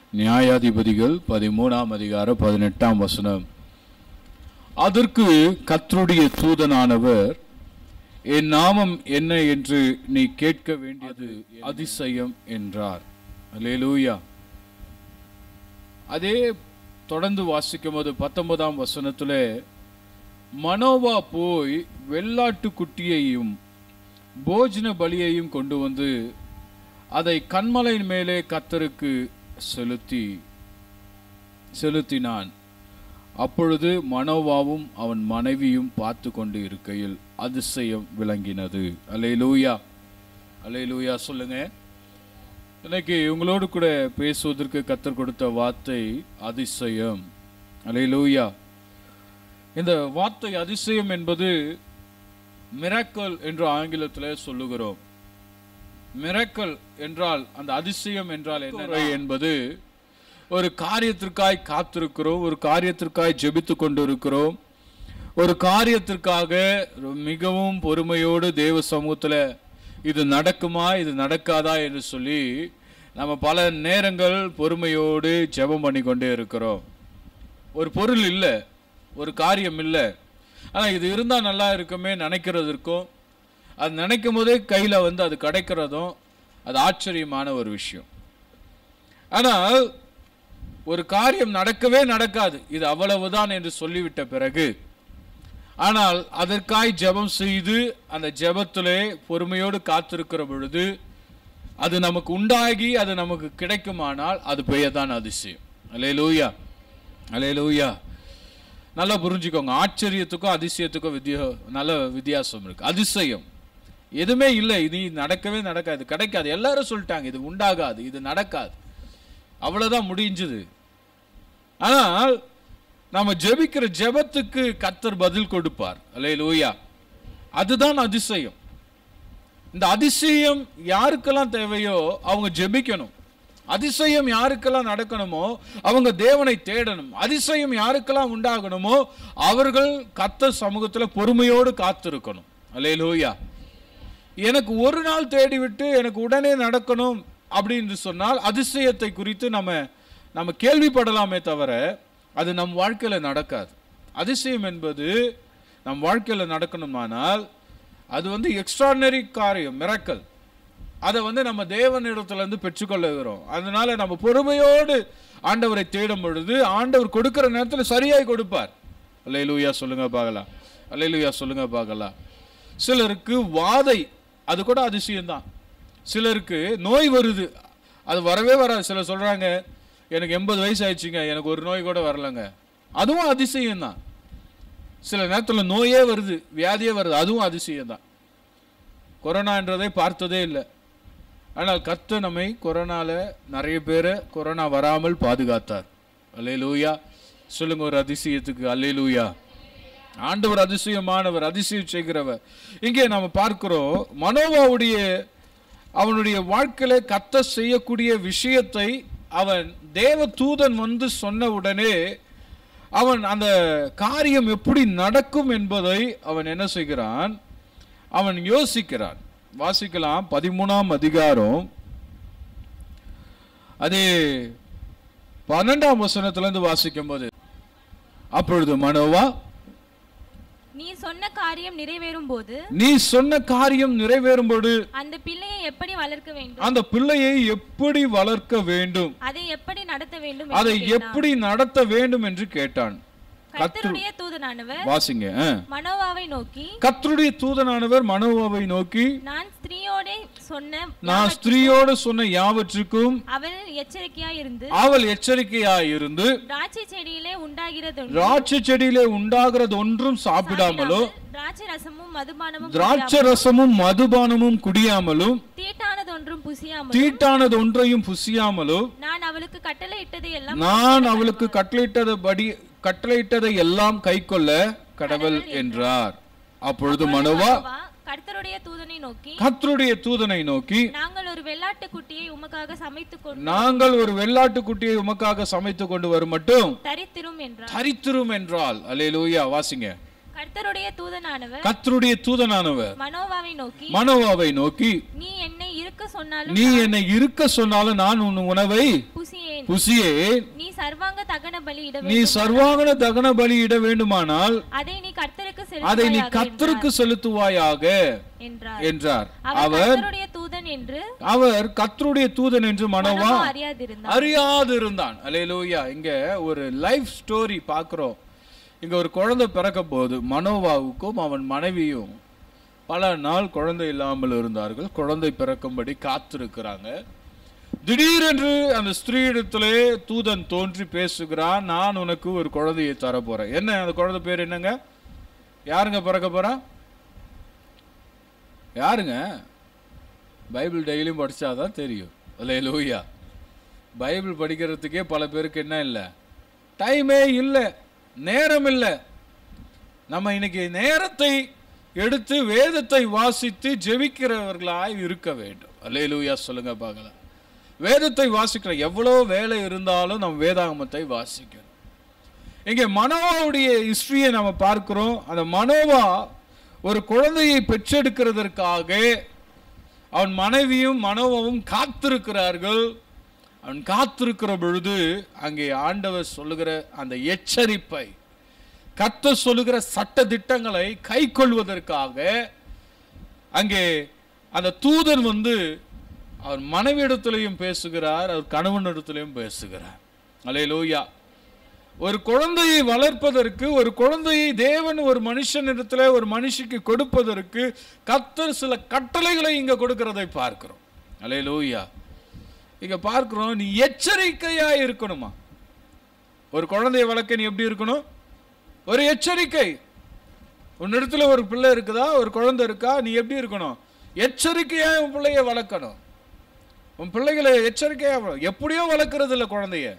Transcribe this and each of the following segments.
நியாயாதிபதிகள் பதிமூணாம் அதிகாரம் பதினெட்டாம் வசனம் அதற்கு கர்த்தருடைய தூதனானவர் என் நாமம் என்ன என்று நீ கேட்க வேண்டியது அதிசயம் என்றார் அல்லேலூயா அதே தொடர்ந்து வாசிக்கும் போது பத்தொன்பதாம் வசனத்துல மனோவா போய் வெள்ளாட்டு குட்டியையும் போஜன பலியையும் கொண்டு வந்து அதை கண்மலையின் மேலே கத்தருக்கு செலுத்தி செலுத்தினான் அப்பொழுது மனோவாவும் அவன் மனைவியும் பார்த்து கொண்டு இருக்கையில் அதிசயம் விளங்கினது அல்லேலூயா அல்லேலூயா சொல்லுங்க இன்னைக்கு உங்களோடு கூட பேசுவதற்கு கத்தர் கொடுத்த வார்த்தை அதிசயம் அல்லேலூயா இந்த வார்த்தை அதிசயம் என்பது மிராக்கல் என்று ஆங்கிலத்தில் சொல்லுகிறோம் மிராக்கல் என்றால் அந்த அதிசயம் என்றால் என்ன என்பது ஒரு காரியத்திற்காய் காத்திருக்கிறோம் ஒரு காரியத்திற்காய் ஜெபித்து கொண்டிருக்கிறோம் ஒரு காரியத்திற்காக மிகவும் பொறுமையோடு தேவ சமூகத்தில் இது நடக்குமா இது நடக்காதா என்று சொல்லி நம்ம பல நேரங்கள் பொறுமையோடு ஜெபம் பண்ணி கொண்டே இருக்கிறோம் ஒரு பொருள் இல்லை ஒரு காரியம் இல்லை ஆனால் இது இருந்தால் நல்லா இருக்குமே நினைக்கிறதற்கும் அது நினைக்கும் போதே கையில் வந்து அது கிடைக்கிறதும் அது ஆச்சரியமான ஒரு விஷயம் ஆனால் ஒரு காரியம் நடக்கவே நடக்காது இது அவ்வளவுதான் என்று சொல்லிவிட்ட பிறகு ஆனால் அதற்காய் ஜெபம் செய்து அந்த ஜெபத்திலே பொறுமையோடு காத்திருக்கிற பொழுது அது நமக்கு உண்டாகி அது நமக்கு கிடைக்குமானால் அது பெயர் தான் அதிசயம் அலே லூயா அலே லூயா நல்லா புரிஞ்சுக்கோங்க ஆச்சரியத்துக்கும் அதிசயத்துக்கும் வித்தியா நல்ல வித்தியாசம் இருக்கு அதிசயம் எதுவுமே இல்லை இது நடக்கவே நடக்காது கிடைக்காது எல்லாரும் சொல்லிட்டாங்க இது உண்டாகாது இது நடக்காது அவ்வளவுதான் முடிஞ்சது ஆனால் நாம ஜெபிக்கிற ஜெபத்துக்கு கத்தர் பதில் கொடுப்பார் அல்லே லூயா அதுதான் அதிசயம் இந்த அதிசயம் யாருக்கெல்லாம் தேவையோ அவங்க ஜெபிக்கணும் அதிசயம் யாருக்கெல்லாம் நடக்கணுமோ அவங்க தேவனை தேடணும் அதிசயம் யாருக்கெல்லாம் உண்டாகணுமோ அவர்கள் கத்த சமூகத்துல பொறுமையோடு காத்திருக்கணும் அல்லே லூயா எனக்கு ஒரு நாள் தேடிவிட்டு எனக்கு உடனே நடக்கணும் அப்படின்னு சொன்னால் அதிசயத்தை குறித்து நம்ம நம்ம கேள்விப்படலாமே தவிர அது நம் வாழ்க்கையில் நடக்காது அதிசயம் என்பது நம் வாழ்க்கையில் நடக்கணுமானால் அது வந்து எக்ஸ்ட்ராடனரி காரியம் மிரக்கல் அதை வந்து நம்ம தேவனிடத்துலேருந்து பெற்றுக்கொள்ளுகிறோம் அதனால நம்ம பொறுமையோடு ஆண்டவரை தேடும் பொழுது ஆண்டவர் கொடுக்கிற நேரத்தில் சரியாய் கொடுப்பார் அல்லையிலூயா சொல்லுங்க பார்க்கலாம் அல்லையிலூயா சொல்லுங்க பார்க்கலாம் சிலருக்கு வாதை அது கூட அதிசயம்தான் சிலருக்கு நோய் வருது அது வரவே வராது சிலர் சொல்கிறாங்க எனக்கு எண்பது வயசு ஆயிடுச்சுங்க எனக்கு ஒரு நோய் கூட வரலங்க அதுவும் அதிசயம் தான் சில நேரத்தில் நோயே வருது வியாதியே வருது அதுவும் அதிசயம் தான் கொரோனான்றதை பார்த்ததே இல்லை ஆனால் கர்த்தர் நம்மை கொரோனால நிறைய பேரை கொரோனா வராமல் பாதுகாத்தார் அல்லே லூயா சொல்லுங்க ஒரு அதிசயத்துக்கு அல்லே லூயா ஆண்டவர் அதிசயமானவர் அதிசயம் செய்கிறவர் இங்கே நாம் பார்க்கிறோம் மனோவாவுடைய அவனுடைய வாழ்க்கையில கத்த செய்யக்கூடிய விஷயத்தை அவன் தேவ தூதன் வந்து சொன்ன உடனே அவன் அந்த காரியம் எப்படி நடக்கும் என்பதை அவன் என்ன செய்கிறான் அவன் யோசிக்கிறான் வாசிக்கலாம் பதிமூணாம் அதிகாரம் அதே பன்னெண்டாம் வசனத்திலிருந்து வாசிக்கும் போது அப்பொழுது மனோவா நீ சொன்ன காரியம் நிறைவேறும் போது நீ சொன்ன காரியம் நிறைவேறும்போது அந்த பிள்ளையை எப்படி வளர்க்க வேண்டும் அந்த பிள்ளையை எப்படி வளர்க்க வேண்டும் அதை எப்படி நடத்த வேண்டும் அதை என்று கேட்டான். எப்படி நடத்த வேண்டும் என்று கேட்டான் கர்த்தருடைய தூதனானவர் வாசிங்க ஆ. மனோவாவை நோக்கி கர்த்தருடைய தூதனானவர் மனோவாவை நோக்கி நான் ஸ்திரீயோட சொன்ன நான் ஸ்திரீயோடு சொன்ன யாவற்றுக்கும் அவள் எச்சரிக்கையா இருந்து அவள் எச்சரிக்கையாய் இருந்து திராட்சை செடியிலே உண்டாகிறது திராட்சை செடியிலே உண்டாகிறது ஒன்றும் சாப்பிடாமலோ திராட்சை ரசமும் மதுபானமும் திராட்சை ரசமும் மதுபானமும் குடியாமலும் தீட்டானதொன்றும் புசியாமல் தீட்டானது ஒன்றையும் புசியாமலும் நான் அவளுக்கு கட்டளை இட்டதை எல்லாம் நான் அவளுக்கு கட்டளையிட்டதபடி கட்டளையிட்டதை எல்லாம் கைக்கொள்ள கடவுள் என்றார் அப்பொழுது மனோவா மனோவா கர்த்தருடைய தூதனை நோக்கி கர்த்தருடைய தூதனை நோக்கி நாங்கள் ஒரு வெள்ளாட்டு குட்டியை உமக்காக சமைத்துக் கொண்டு நாங்கள் ஒரு வெள்ளாட்டு குட்டியை உமக்காக சமைத்து கொண்டு வரும் மட்டும் தரித்திரும் என்றார் தரித்திரும் என்றால் அல்லேலூயா வாசிங்க கர்த்தருடைய தூதனானவர் கர்த்தருடைய தூதனானவர் மனோவாவை நோக்கி மனோவாவை நோக்கி நீ என்னை இருக்க சொன்னாலும் நீ என்னை இருக்க சொன்னாலும் நான் உன் உணவை புசியேன் புசியேன் நீ சர்வாங்க தகன பலி இட நீ வேண்டும் சர்வாங்கன தகன பலி இட வேண்டுமானால் அதை நீ கர்த்தருக்கு அதை நீ செலுத்துவாயாக கத்தருக்கு செலுத்துவாயாக என்றார் என்றார் அவர் அவர் கர்த்தருடைய தூதன் என்று அவர் கத்தருடைய தூதன் என்று மனோவா மனோவா அறியாதிருந்தான் அறியாது இருந்தான் அல்லேலூயா இங்க ஒரு லைஃப் ஸ்டோரி பார்க்கிறோம் இங்க ஒரு குழந்தை பிறக்க போகுது மனோவாவுக்கும் அவன் மனைவியும் பல நாள் குழந்தை இல்லாமல் இருந்தார்கள் குழந்தை பிறக்கும்படி காத்திருக்கிறாங்க திடீரென்று அந்த ஸ்திரீயிடத்திலே தூதன் தோன்றி பேசுகிறான் நான் உனக்கு ஒரு குழந்தையை தர போறேன் என்ன அந்த குழந்தை பேர் என்னங்க யாருங்க பிறக்க போறா யாருங்க பைபிள் டெய்லியும் படிச்சாதான் தெரியும் அல்ல லூயா பைபிள் படிக்கிறதுக்கே பல பேருக்கு என்ன இல்லை டைமே இல்லை நேரம் இல்லை நம்ம இன்னைக்கு நேரத்தை எடுத்து வேதத்தை வாசித்து ஜெபிக்கிறவர்களாய் இருக்க வேண்டும் அல்லேலூயா சொல்லுங்க பார்க்கலாம் வேதத்தை வாசிக்கிற எவ்வளோ வேலை இருந்தாலும் நம்ம வேதாகமத்தை வாசிக்கணும் இங்கே மனோவாவுடைய ஹிஸ்டரியை நம்ம பார்க்கிறோம் அந்த மனோவா ஒரு குழந்தையை பெற்றெடுக்கிறதற்காக அவன் மனைவியும் மனோவாவும் காத்திருக்கிறார்கள் அவன் காத்திருக்கிற பொழுது அங்கே ஆண்டவர் சொல்லுகிற அந்த எச்சரிப்பை கத்த சொல்லுகிற சட்ட திட்டங்களை கை கொள்வதற்காக அங்கே அந்த தூதன் வந்து அவர் மனைவியிடத்திலையும் பேசுகிறார் அவர் கணவனிடத்திலையும் பேசுகிறார் அலையலூயா ஒரு குழந்தையை வளர்ப்பதற்கு ஒரு குழந்தையை தேவன் ஒரு மனுஷனிடத்துல ஒரு மனுஷிக்கு கொடுப்பதற்கு கத்தர் சில கட்டளைகளை இங்க கொடுக்கிறதை பார்க்கிறோம் அலையலூயா இங்க பார்க்கிறோம் நீ எச்சரிக்கையா இருக்கணுமா ஒரு குழந்தையை வளர்க்க நீ எப்படி இருக்கணும் ஒரு எச்சரிக்கை உன்னிடத்துல ஒரு பிள்ளை இருக்குதா ஒரு குழந்தை இருக்கா நீ எப்படி இருக்கணும் எச்சரிக்கையா உன் பிள்ளைய வளர்க்கணும் உன் பிள்ளைகளை எச்சரிக்கையா வள- எப்படியோ வளர்க்கறது இல்லை குழந்தைய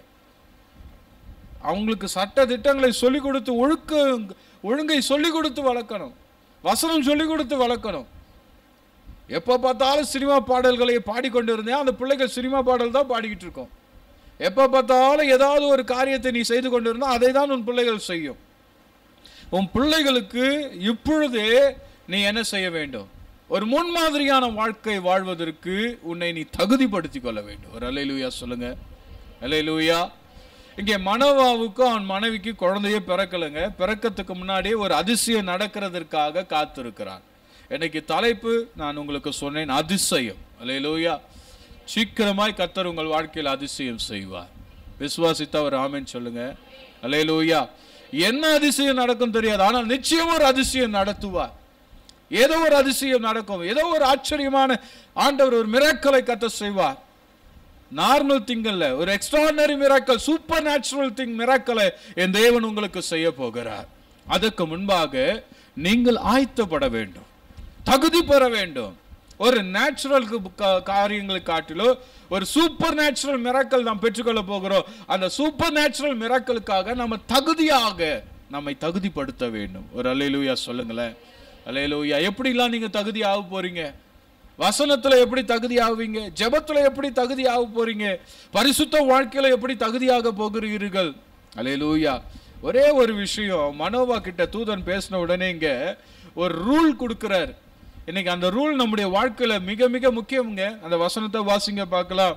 அவங்களுக்கு சட்ட திட்டங்களை சொல்லிக் கொடுத்து ஒழுக்க ஒழுங்கை சொல்லிக் கொடுத்து வளர்க்கணும் வசனம் சொல்லிக் கொடுத்து வளர்க்கணும் எப்போ பார்த்தாலும் சினிமா பாடல்களை பாடிக்கொண்டு இருந்தேன் அந்த பிள்ளைகள் சினிமா பாடல் தான் பாடிக்கிட்டு இருக்கோம் எப்போ பார்த்தாலும் ஏதாவது ஒரு காரியத்தை நீ செய்து கொண்டு இருந்தால் அதை தான் உன் பிள்ளைகள் செய்யும் உன் பிள்ளைகளுக்கு இப்பொழுதே நீ என்ன செய்ய வேண்டும் ஒரு முன்மாதிரியான வாழ்க்கை வாழ்வதற்கு உன்னை நீ தகுதிப்படுத்திக் கொள்ள வேண்டும் ஒரு அலையிலுயா சொல்லுங்க அலையிலுயா இங்கே மனோவாவுக்கும் அவன் மனைவிக்கு குழந்தையே பிறக்கலைங்க பிறக்கத்துக்கு முன்னாடியே ஒரு அதிசயம் நடக்கிறதற்காக காத்திருக்கிறான் இன்னைக்கு தலைப்பு நான் உங்களுக்கு சொன்னேன் அதிசயம் அலையிலுயா சீக்கிரமாய் கத்தர் உங்கள் வாழ்க்கையில் அதிசயம் செய்வார் விசுவாசித்த ஒரு ஆமென் சொல்லுங்க அலையிலூயா என்ன அதிசயம் நடக்கும் தெரியாது ஆனால் நிச்சயம் ஒரு அதிசயம் நடத்துவார் ஏதோ ஒரு அதிசயம் நடக்கும் ஏதோ ஒரு ஆச்சரியமான ஆண்டவர் ஒரு மிராக்கலை கத்த செய்வார் நார்மல் திங் அல்ல ஒரு extraordinary miracle supernatural thing மிராக்கலை என் தேவன் உங்களுக்கு செய்ய போகிறார் அதற்கு முன்பாக நீங்கள் ஆயத்தப்பட வேண்டும் தகுதி பெற வேண்டும் ஒரு நேச்சுரல் காரியங்களை காட்டிலோ ஒரு சூப்பர் நேச்சுரல் மிராக்கல் நாம் பெற்றுக்கொள்ள போகிறோம் அந்த சூப்பர் நேச்சுரல் மிராக்கலுக்காக நம்ம தகுதியாக நம்மை தகுதிப்படுத்த வேண்டும் ஒரு அலையிலூயா சொல்லுங்களேன் அலையிலூயா எப்படிலாம் நீங்க தகுதி ஆக போறீங்க வசனத்துல எப்படி தகுதி ஆகுவீங்க ஜெபத்துல எப்படி தகுதி ஆக போறீங்க பரிசுத்த வாழ்க்கையில எப்படி தகுதியாக போகிறீர்கள் அலையலூயா ஒரே ஒரு விஷயம் மனோவா கிட்ட தூதன் பேசின உடனே இங்க ஒரு ரூல் கொடுக்கிறார் இன்னைக்கு அந்த ரூல் நம்முடைய வாழ்க்கையில மிக மிக முக்கியம்ங்க அந்த வசனத்தை வாசிங்க பார்க்கலாம்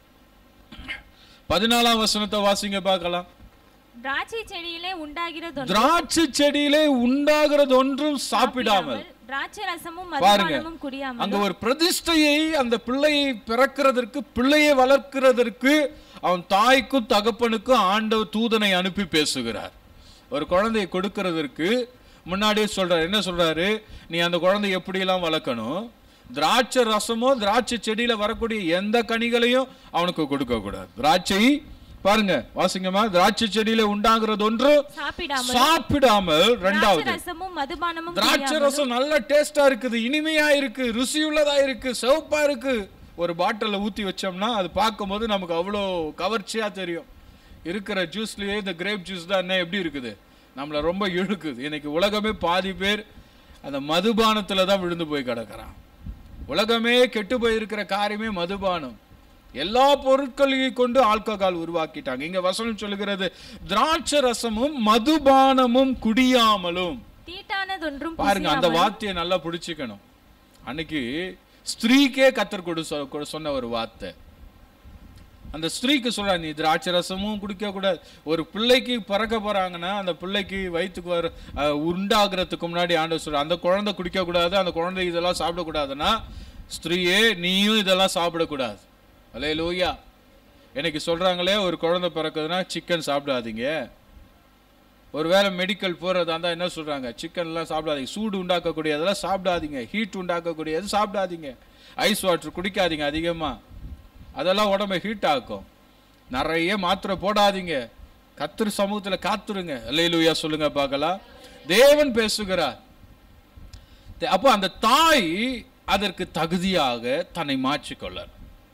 பதினாலாம் வசனத்தை வாசிங்க பார்க்கலாம் திராட்சை செடியிலே உண்டாகிறது திராட்சை செடியிலே உண்டாகிறது ஒன்றும் சாப்பிடாமல் திராட்சை ரசமும் பாருங்க மதுபானமும் குடியாமல் அங்க ஒரு பிரதிஷ்டையை அந்த பிள்ளையை பிறக்கிறதற்கு பிள்ளையை வளர்க்கிறதற்கு அவன் தாய்க்கும் தகப்பனுக்கும் ஆண்டவர் தூதனை அனுப்பி பேசுகிறார் ஒரு குழந்தையை கொடுக்கிறதற்கு முன்னாடியே சொல்றாரு என்ன சொல்றாரு நீ அந்த குழந்தையை எப்படியெல்லாம் வளர்க்கணும் திராட்சை ரசமோ திராட்சை செடியில வரக்கூடிய எந்த கனிகளையும் அவனுக்கு கொடுக்க கூடாது திராட்சை பாருங்க வாசிங்கம்மா திராட்சை செடியில உண்டாகிறது ஒன்று சாப்பிடாமல் சாப்பிடாமல் திராட்சை ரெண்டாவது ரசமும் மதுபானமும் திராட்சை ரசம் நல்ல டேஸ்டா இருக்குது இனிமையா இருக்கு ருசியுள்ளதா இருக்கு சிவப்பா இருக்கு ஒரு பாட்டில ஊத்தி வச்சோம்னா அது பார்க்கும்போது நமக்கு அவ்வளோ கவர்ச்சியா தெரியும் இருக்கிற ஜூஸ்லயே இந்த கிரேப் ஜூஸ் தான் என்ன எப்படி இருக்குது நம்மள ரொம்ப இழுக்குது இன்னைக்கு உலகமே பாதி பேர் அந்த மதுபானத்துல தான் விழுந்து போய் கிடக்குறான் உலகமே கெட்டு போயிருக்கிற காரியமே மதுபானம் எல்லா பொருட்களையும் கொண்டு ஆல்கஹால் உருவாக்கிட்டாங்க இங்க வசனம் சொல்லுகிறது திராட்சை ரசமும் மதுபானமும் குடியாமலும் தீட்டானதொன்றும் பாருங்க அந்த வார்த்தையை நல்லா பிடிச்சுக்கணும் அன்னைக்கு ஸ்திரீக்கே கத்தர் கொடு சொ- கொடு- சொன்ன ஒரு வார்த்தை அந்த ஸ்திரீக்கு சொல்றா நீ திராட்சை ரசமும் குடிக்க கூடாது ஒரு பிள்ளைக்கு பிறக்க போறாங்கன்னா அந்த பிள்ளைக்கு வயிற்றுக்கு வர அஹ், உண்டாகிறதுக்கு முன்னாடி ஆண்டவர் சொல்ற அந்த குழந்தை குடிக்க கூடாது அந்த குழந்தை இதெல்லாம் சாப்பிடக்கூடாதுன்னா ஸ்திரீயே நீயும் இதெல்லாம் சாப்பிடக்கூடாது அலே லூயா எனக்கு சொல்றாங்களே ஒரு குழந்தை பிறக்குதுன்னா சிக்கன் சாப்பிடாதீங்க ஒருவேளை மெடிக்கல் போகிறதா இருந்தால் என்ன சொல்கிறாங்க சிக்கன்லாம் சாப்பிடாதீங்க சூடு உண்டாக்கக்கூடியதெல்லாம் சாப்பிடாதீங்க ஹீட் உண்டாக்கக்கூடியது சாப்பிடாதீங்க ஐஸ் வாட்டர் குடிக்காதீங்க அதிகமாக அதெல்லாம் உடம்பை ஹீட் ஆக்கும் நிறைய மாத்திரை போடாதீங்க கத்திர சமூகத்தில் காத்துருங்க அல்லையிலுயா சொல்லுங்க பார்க்கலாம் தேவன் பேசுகிறார் தே- அப்போ அந்த தாய் அதற்கு தகுதியாக தன்னை மாற்றிக்கொள்ளார்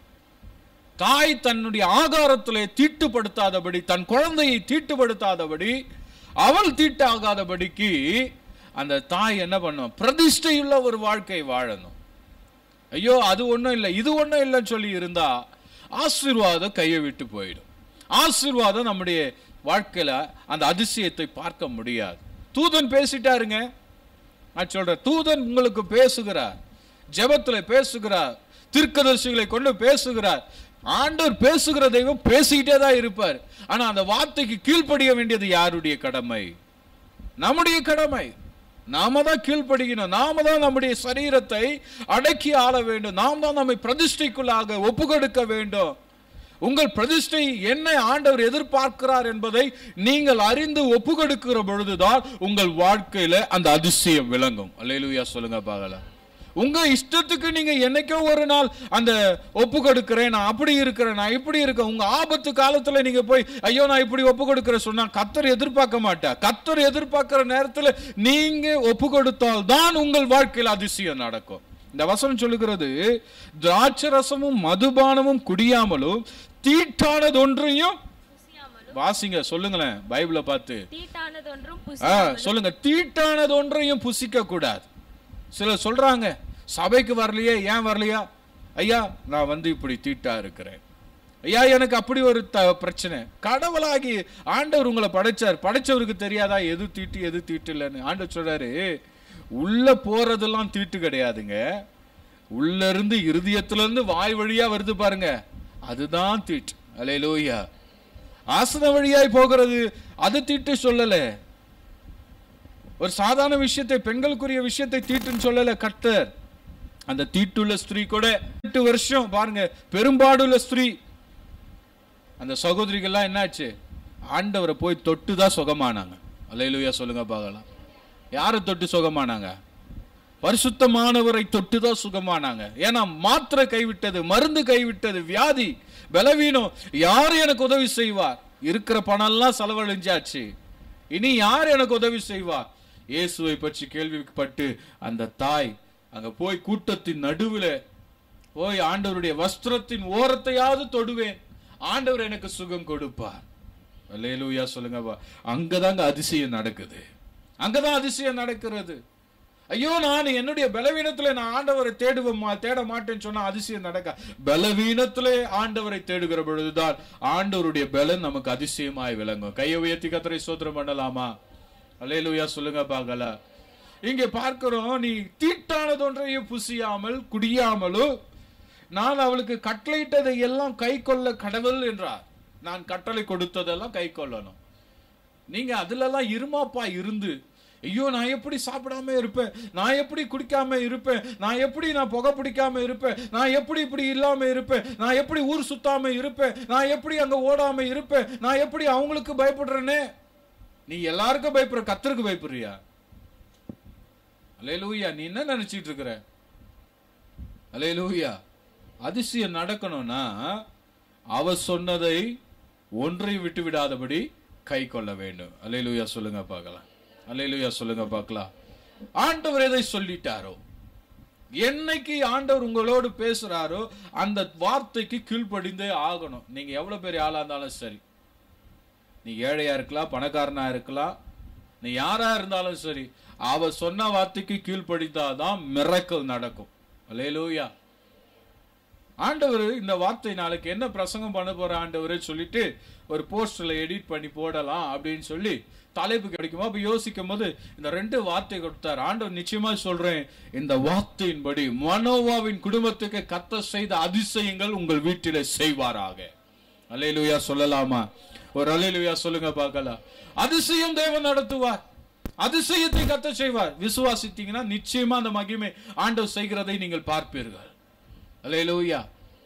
தாய் தன்னுடைய ஆகாரத்திலே தீட்டுப்படுத்தாதபடி தன் குழந்தையை தீட்டுப்படுத்தாதபடி அவள் தீட்டாகாதபடிக்கு அந்த தாய் என்ன பண்ணும் பிரதிஷ்டையுள்ள ஒரு வாழ்க்கை வாழணும் ஐயோ அது ஒண்ணும் இல்லை இது ஒண்ணும் இல்லைன்னு சொல்லி இருந்தா ஆசீர்வாதம் கையை விட்டு போயிடும் ஆசீர்வாதம் நம்முடைய வாழ்க்கையில அந்த அதிசயத்தை பார்க்க முடியாது தூதன் பேசிட்டாருங்க நான் சொல்றேன் தூதன் உங்களுக்கு பேசுகிறார் ஜெபத்துல பேசுகிறார் தீர்க்கதரிசிகளை கொண்டு பேசுகிறார் ஆண்டவர் பேசுகிற தெய்வம் பேசிக்கிட்டே தான் இருப்பார் ஆனா அந்த வார்த்தைக்கு கீழ்ப்படிய வேண்டியது யாருடைய கடமை நம்முடைய கடமை நாம தான் கீழ்ப்படிக்கணும் நாம தான் நம்முடைய சரீரத்தை அடக்கி ஆள வேண்டும் நாம் தான் நம்மை பிரதிஷ்டைக்குள்ளாக ஒப்பு கொடுக்க வேண்டும் உங்கள் பிரதிஷ்டை என்ன ஆண்டவர் எதிர்பார்க்கிறார் என்பதை நீங்கள் அறிந்து ஒப்பு கொடுக்கிற பொழுதுதான் உங்கள் வாழ்க்கையில அந்த அதிசயம் விளங்கும் அல்லேலூயா சொல்லுங்க பார்க்கலாம் உங்க இஷ்டத்துக்கு நீங்க என்னைக்கோ ஒரு நாள் அந்த ஒப்பு கொடுக்கிறேன் நான் அப்படி இருக்கிறேன் நான் இப்படி இருக்கேன் உங்க ஆபத்து காலத்துல நீங்க போய் ஐயோ நான் இப்படி ஒப்பு கொடுக்கிறேன் சொன்னா கத்தர் எதிர்பார்க்க மாட்டா கத்தர் எதிர்பார்க்கிற நேரத்துல நீங்க ஒப்பு கொடுத்தால் தான் உங்கள் வாழ்க்கையில் அதிசயம் நடக்கும் இந்த வசனம் சொல்லுகிறது திராட்சை ரசமும் மதுபானமும் குடியாமலும் தீட்டானதொன்றையும் வாசிங்க சொல்லுங்களேன் பைபிளை பார்த்து தீட்டானதொன்றும் ஆ, புசி சொல்லுங்க தீட்டானது ஒன்றையும் புசிக்க கூடாது சிலர் சொல்றாங்க சபைக்கு வரலையே ஏன் வரலையா ஐயா நான் வந்து இப்படி தீட்டா இருக்கிறேன் ஐயா எனக்கு அப்படி ஒரு த பிரச்சனை கடவுளாகி ஆண்டவர் உங்களை படைச்சார் படைச்சவருக்கு தெரியாதா எது தீட்டு எது தீட்டு இல்லைன்னு ஆண்டவர் சொல்றாரு உள்ள போறதெல்லாம் தீட்டு கிடையாதுங்க உள்ள இருந்து இருதயத்துல இருந்து வாய் வழியா வருது பாருங்க அதுதான் தீட்டு அலையிலோயா ஆசன வழியாய் போகிறது அது தீட்டு சொல்லல ஒரு சாதாரண விஷயத்தை பெண்களுக்குரிய விஷயத்தை தீட்டுன்னு சொல்லல கர்த்தர் அந்த தீட்டுள்ள ஸ்திரீ கூட எட்டு வருஷம் பாருங்க பெரும்பாடுள்ள ஸ்திரீ அந்த சகோதரிகள்லாம் என்னாச்சு ஆண்டவரை போய் தொட்டு தான் சுகமானாங்க அல்லையிலுயா சொல்லுங்க பார்க்கலாம் யாரை தொட்டு சுகமானாங்க பரிசுத்தமானவரை தொட்டு தான் சுகமானாங்க ஏன்னா மாத்திரை கைவிட்டது மருந்து கைவிட்டது வியாதி பலவீனம் யார் எனக்கு உதவி செய்வார் இருக்கிற பணம்லாம் செலவழிஞ்சாச்சு இனி யார் எனக்கு உதவி செய்வார் இயேசுவை பற்றி கேள்விப்பட்டு அந்த தாய் அங்க போய் கூட்டத்தின் நடுவில் போய் ஆண்டவருடைய வஸ்திரத்தின் ஓரத்தையாவது தொடுவேன் ஆண்டவர் எனக்கு சுகம் கொடுப்பார் அல்லேலூயா சொல்லுங்கப்பா அங்கதாங்க அதிசயம் நடக்குது அங்கதான் அதிசயம் நடக்கிறது ஐயோ நான் என்னுடைய பலவீனத்துல நான் ஆண்டவரை தேடுவேன் தேட மாட்டேன்னு சொன்னா அதிசயம் நடக்க பலவீனத்திலே ஆண்டவரை தேடுகிற பொழுதுதான் ஆண்டவருடைய பலன் நமக்கு அதிசயமாய் விளங்கும் கையை உயர்த்தி கத்தரை சோத்திரம் பண்ணலாமா அல்லேலூயா சொல்லுங்க பார்க்கல இங்கே பார்க்கிறோம் நீ தீட்டானதொன்றையும் புசியாமல் குடியாமலும் நான் அவளுக்கு கட்டளையிட்டதை எல்லாம் கை கொள்ள கடவுள் என்றார் நான் கட்டளை கொடுத்ததெல்லாம் கை கொள்ளணும் நீங்க அதுலலாம் இருமாப்பா இருந்து ஐயோ நான் எப்படி சாப்பிடாம இருப்பேன் நான் எப்படி குடிக்காம இருப்பேன் நான் எப்படி நான் புகை பிடிக்காம இருப்பேன் நான் எப்படி இப்படி இல்லாம இருப்பேன் நான் எப்படி ஊர் சுத்தாம இருப்பேன் நான் எப்படி அங்க ஓடாம இருப்பேன் நான் எப்படி அவங்களுக்கு பயப்படுறேனே நீ எல்லாருக்கும் பயப்படுற கத்தருக்கு பயப்படுறியா அலையலூயா நீ என்ன நினைச்சிட்டு இருக்கிற அலையலூயா அதிசயம் நடக்கணும்னா அவ சொன்னதை ஒன்றை விட்டு விடாதபடி கை கொள்ள வேண்டும் அலையலூயா சொல்லுங்க பார்க்கலாம் அலையலூயா சொல்லுங்க பார்க்கலாம் ஆண்டவர் எதை சொல்லிட்டாரோ என்னைக்கு ஆண்டவர் உங்களோடு பேசுறாரோ அந்த வார்த்தைக்கு கீழ்ப்படிந்தே ஆகணும் நீங்க எவ்வளவு பெரிய ஆளா இருந்தாலும் சரி நீ ஏழையா இருக்கலாம் பணக்காரனா இருக்கலாம் நீ யாரா இருந்தாலும் சரி அவ சொன்ன வார்த்தைக்கு கீழ்ப்படிந்தாதான் மிரக்கல் நடக்கும் அலையலூயா ஆண்டவர் இந்த வார்த்தை நாளைக்கு என்ன பிரசங்கம் பண்ண போற ஆண்டவர் சொல்லிட்டு ஒரு போஸ்டர்ல எடிட் பண்ணி போடலாம் அப்படின்னு சொல்லி தலைப்பு கிடைக்குமா அப்ப யோசிக்கும் போது இந்த ரெண்டு வார்த்தை கொடுத்தார் ஆண்டவர் நிச்சயமா சொல்றேன் இந்த வார்த்தையின்படி மனோவாவின் குடும்பத்துக்கு கத்த செய்த அதிசயங்கள் உங்கள் வீட்டிலே செய்வாராக அல்லேலூயா சொல்லலாமா ஒரு அல்லேலூயா சொல்லுங்க பார்க்கலாம் அதிசயம் தேவன் நடத்துவார் அதிசயத்தை கத்த செய்வார் விசுவாசித்தீங்கன்னா நிச்சயமா அந்த மகிமை ஆண்டவர் செய்கிறதை நீங்கள் பார்ப்பீர்கள் அல்லேலூயா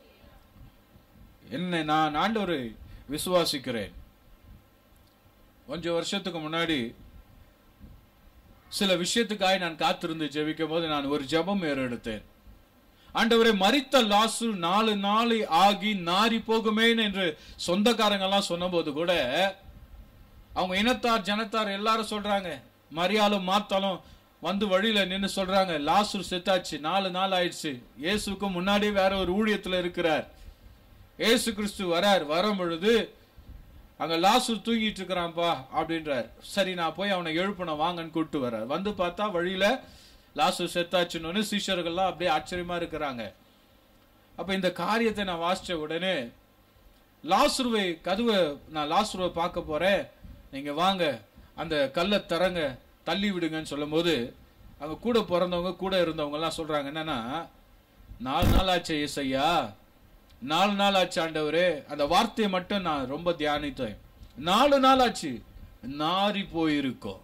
என்ன நான் ஆண்டவரை விசுவாசிக்கிறேன் கொஞ்சம் வருஷத்துக்கு முன்னாடி சில விஷயத்துக்காக நான் காத்திருந்து ஜெபிக்கும் போது நான் ஒரு ஜெபம் ஏறெடுத்தேன் ஆண்டவரை மரித்த லாசு நாலு நாள் ஆகி நாரி போகுமேன் என்று சொந்தக்காரங்க எல்லாம் சொன்னபோது கூட அவங்க இனத்தார் ஜனத்தார் எல்லாரும் சொல்றாங்க மரியாலும் மாத்தாலும் வந்து வழியில நின்னு சொல்றாங்க லாசு செத்தாச்சு நாலு நாள் ஆயிடுச்சு இயேசுக்கு முன்னாடி வேற ஒரு ஊழியத்துல இருக்கிறார் இயேசு கிறிஸ்து வரார் வரும் பொழுது அங்க லாசு தூங்கிட்டு இருக்கிறான்ப்பா அப்படின்றார் சரி நான் போய் அவனை எழுப்பின வாங்கன்னு கூப்பிட்டு வர்றார் வந்து பார்த்தா வழியில லாசு செத்தாச்சுன்னு சீஷர்கள்லாம் அப்படியே ஆச்சரியமா இருக்கிறாங்க அப்ப இந்த காரியத்தை நான் வாசிச்ச உடனே லாசுருவை கதவை நான் லாசுருவை பார்க்க போறேன் நீங்க வாங்க அந்த கல்லை தரங்க தள்ளி விடுங்கன்னு சொல்லும்போது அங்க கூட பிறந்தவங்க கூட இருந்தவங்க எல்லாம் சொல்றாங்க என்னன்னா நாலு நாள் ஆச்சு ஏசையா நாலு நாள் ஆச்சு ஆண்டவரே அந்த வார்த்தையை மட்டும் நான் ரொம்ப தியானித்தேன் நாலு நாள் ஆச்சு நாரி போயிருக்கோம்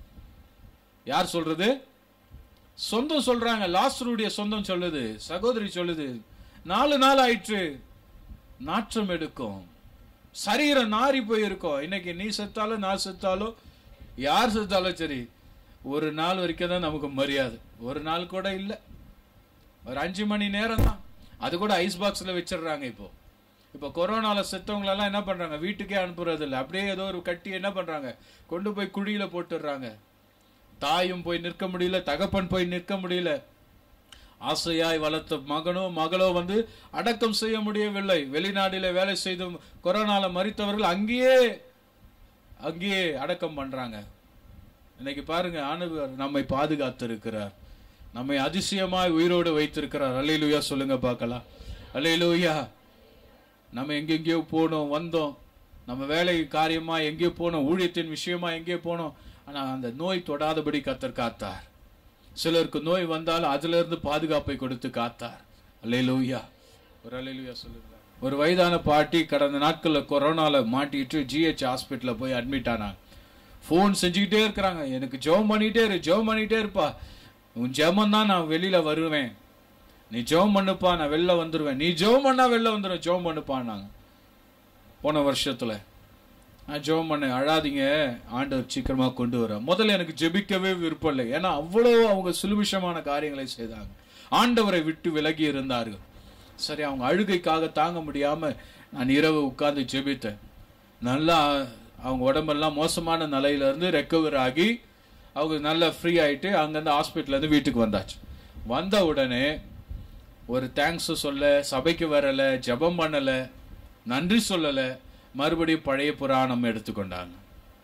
யார் சொல்றது சொந்தம் சொல்றாங்க லாஸ்டருடைய சொந்தம் சொல்லுது சகோதரி சொல்லுது நாலு நாள் ஆயிற்று நாற்றம் எடுக்கும் சரீரம் நாரி போயிருக்கோம் இன்னைக்கு நீ செத்தாலும் நான் செத்தாலும் யார் செத்தாலும் சரி ஒரு நாள் வரைக்கும் தான் நமக்கு மரியாதை ஒரு நாள் கூட இல்லை ஒரு அஞ்சு மணி நேரம் தான் அது கூட ஐஸ் பாக்ஸ்ல வச்சிடுறாங்க இப்போ இப்போ கொரோனால செத்தவங்களெல்லாம் என்ன பண்றாங்க வீட்டுக்கே அனுப்புறது இல்லை அப்படியே ஏதோ ஒரு கட்டி என்ன பண்றாங்க கொண்டு போய் குழியில போட்டுடுறாங்க தாயும் போய் நிற்க முடியல தகப்பன் போய் நிற்க முடியல ஆசையாய் வளர்த்த மகனோ மகளோ வந்து அடக்கம் செய்ய முடியவில்லை வெளிநாட்டில வேலை செய்து கொரோனால மறித்தவர்கள் அங்கேயே அங்கேயே அடக்கம் பண்றாங்க இன்னைக்கு பாருங்க ஆண்டவர் நம்மை பாதுகாத்திருக்கிறார் நம்மை அதிசயமாய் உயிரோடு வைத்திருக்கிறார் அல்லேலூயா சொல்லுங்க பார்க்கலாம் அல்லேலூயா நம்ம எங்கெங்கேயோ போனோம் வந்தோம் நம்ம வேலை காரியமா எங்கேயோ போனோம் ஊழியத்தின் விஷயமா எங்கேயோ போனோம் ஆனா அந்த நோய் தொடாதபடி கத்தர் காத்தார் சிலருக்கு நோய் வந்தாலும் அதுல இருந்து பாதுகாப்பை கொடுத்து காத்தார் அல்லேலூயா ஒரு அல்லேலூயா சொல்லுங்க ஒரு வயதான பாட்டி கடந்த நாட்கள்ல கொரோனால மாட்டிட்டு ஜிஹெச் ஹாஸ்பிட்டல்ல போய் அட்மிட் ஆனாங்க ஃபோன் செஞ்சுக்கிட்டே இருக்கிறாங்க எனக்கு ஜெபம் பண்ணிட்டே இரு ஜெபம் பண்ணிட்டே இருப்பா உன் ஜெபம் தான் நான் வெளியில வருவேன் நீ ஜெபம் பண்ணுப்பா நான் வெளில வந்துருவேன் நீ ஜெபம் பண்ணா வெளில வந்துடுவேன் ஜெபம் பண்ணுப்பான்னாங்க போன வருஷத்துல நான் ஜெபம் பண்ணேன் அழாதீங்க ஆண்டவர் சீக்கிரமா கொண்டு வர முதல்ல எனக்கு ஜெபிக்கவே விருப்பம் இல்லை ஏன்னா அவ்வளவு அவங்க சுலுபிஷமான காரியங்களை செய்தாங்க ஆண்டவரை விட்டு விலகி இருந்தார்கள் சரி அவங்க அழுகைக்காக தாங்க முடியாம நான் இரவு உட்கார்ந்து ஜெபித்தேன் நல்லா அவங்க உடம்பெல்லாம் மோசமான நிலையில இருந்து ரெக்கவர் ஆகி அவங்க நல்லா ஃப்ரீ ஆயிட்டு அங்கேருந்து ஹாஸ்பிட்டல்ல இருந்து வீட்டுக்கு வந்தாச்சு வந்த உடனே ஒரு தேங்க்ஸ் சொல்ல சபைக்கு வரல ஜெபம் பண்ணல நன்றி சொல்லல மறுபடியும் பழைய புராணம் எடுத்துக்கொண்டாங்க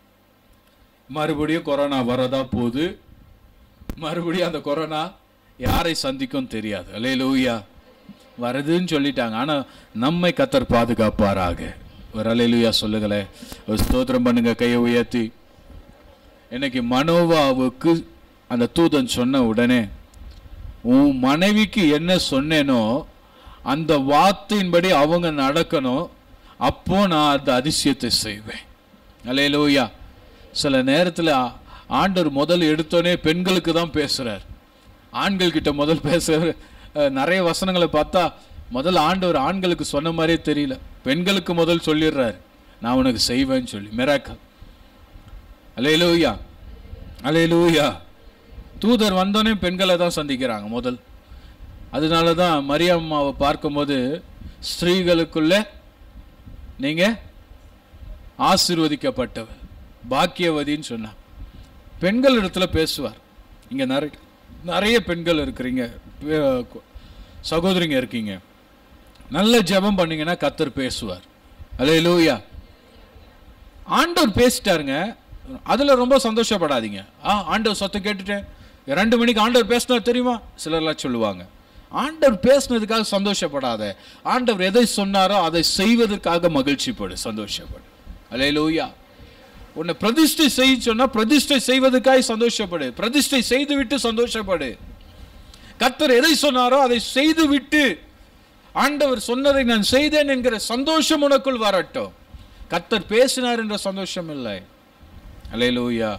மறுபடியும் கொரோனா வரதா போகுது மறுபடியும் அந்த கொரோனா யாரை சந்திக்கும் தெரியாது அல்லே லூயா வருதுன்னு சொல்லிட்டாங்க ஆனா நம்மை கத்தர் பாதுகாப்பாராக ஒரு அலையிலுயா சொல்லுங்களேன் ஒரு ஸ்தோத்திரம் பண்ணுங்க கையை உயர்த்தி இன்னைக்கு மனோவாவுக்கு அந்த தூதன் சொன்ன உடனே உன் மனைவிக்கு என்ன சொன்னேனோ அந்த வார்த்தையின்படி அவங்க நடக்கணும் அப்போ நான் அந்த அதிசயத்தை செய்வேன் அலையிலூயா சில நேரத்தில் ஆண்டவர் முதல் எடுத்தோடனே பெண்களுக்கு தான் பேசுறார் ஆண்கள் கிட்ட முதல் பேச அஹ், நிறைய வசனங்களை பார்த்தா முதல் ஆண்டவர் ஆண்களுக்கு சொன்ன மாதிரியே தெரியல பெண்களுக்கு முதல் சொல்லிடுறாரு நான் உனக்கு செய்வேன்னு சொல்லி மிராக்கல் அலையிலூயா அலையிலூயா தூதர் வந்தோடனே பெண்களை தான் சந்திக்கிறாங்க முதல் அதனால தான் மரியம்மாவை பார்க்கும்போது ஸ்திரீகளுக்குள்ள நீங்க ஆசீர்வதிக்கப்பட்டவர் பாக்கியவதின்னு சொன்னார் பெண்கள் இடத்துல பேசுவார் இங்க நிறைய நிறைய பெண்கள் இருக்கிறீங்க பே- சகோதரிங்க இருக்கீங்க நல்ல ஜெபம் பண்ணீங்கன்னா கத்தர் பேசுவார் அல்லேலூயா ஆண்டவர் பேசிட்டாருங்க அதுல ரொம்ப சந்தோஷப்படாதீங்க ஆ ஆண்டவர் சத்தம் கேட்டுட்டேன் ரெண்டு மணிக்கு ஆண்டவர் பேசினார் தெரியுமா சிலர்லாம் சொல்லுவாங்க ஆண்டவர் பேசினதுக்காக சந்தோஷப்படாத ஆண்டவர் எதை சொன்னாரோ அதை செய்வதற்காக மகிழ்ச்சிப்படு சந்தோஷப்படு அல்லேலூயா உன்னை பிரதிஷ்டை செய்ய சொன்னா பிரதிஷ்டை செய்வதற்காக சந்தோஷப்படு பிரதிஷ்டை செய்து விட்டு சந்தோஷப்படு கர்த்தர் எதை சொன்னாரோ அதை செய்து விட்டு ஆண்டவர் சொன்னதை நான் செய்தேன் என்கிற சந்தோஷம் உனக்குள் வரட்டும் கர்த்தர் பேசினார் என்ற சந்தோஷம் இல்லை அல்லேலூயா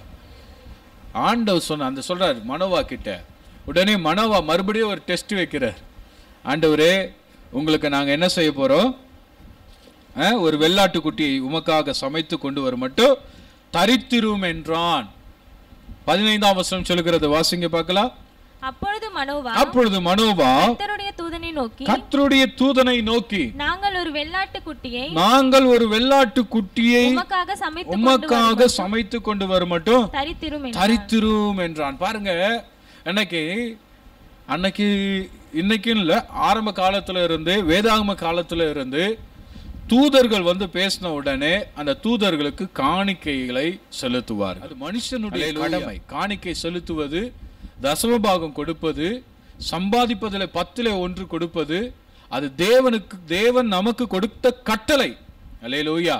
ஆண்டவர் சொன்ன அந்த சொல்றார் மனோவா கிட்ட உடனே மனோவா மறுபடியும் ஒரு டெஸ்ட் வைக்கிறார் ஆண்டவரே உங்களுக்கு நாங்க என்ன செய்ய போறோம் அஹ், ஒரு வெள்ளாட்டுக்குட்டியை உமக்காக சமைத்து கொண்டு வர மட்டும் தரித்திரும் என்றான் பதினைந்தாம் வசனம் சொல்லுகிறது வாசிங்க பார்க்கலாம் அப்பொழுது மனோவா அப்பொழுது மனோவா கர்த்தருடைய தூதனை நோக்கி கர்த்தருடைய தூதனை நோக்கி நாங்கள் ஒரு வெள்ளாட்டு குட்டியை நாங்கள் ஒரு வெள்ளாட்டு குட்டியை உமக்காக சமைத்து உமக்காக சமைத்து கொண்டு வர மட்டும் தரித்திரும் என்றான். தரித்திரும் என்றான் பாருங்க அன்னைக்கு அன்னைக்கு இன்னைக்குன்னு இல்லை ஆரம்ப காலத்துல இருந்து வேதாகம காலத்துல இருந்து தூதர்கள் வந்து பேசின உடனே அந்த தூதர்களுக்கு காணிக்கைகளை செலுத்துவார் அது மனுஷனுடைய கடமை காணிக்கை செலுத்துவது தசமபாகம் கொடுப்பது சம்பாதிப்பதில் பத்திலே ஒன்று கொடுப்பது அது தேவனுக்கு தேவன் நமக்கு கொடுத்த கட்டளை அல்லேலூயா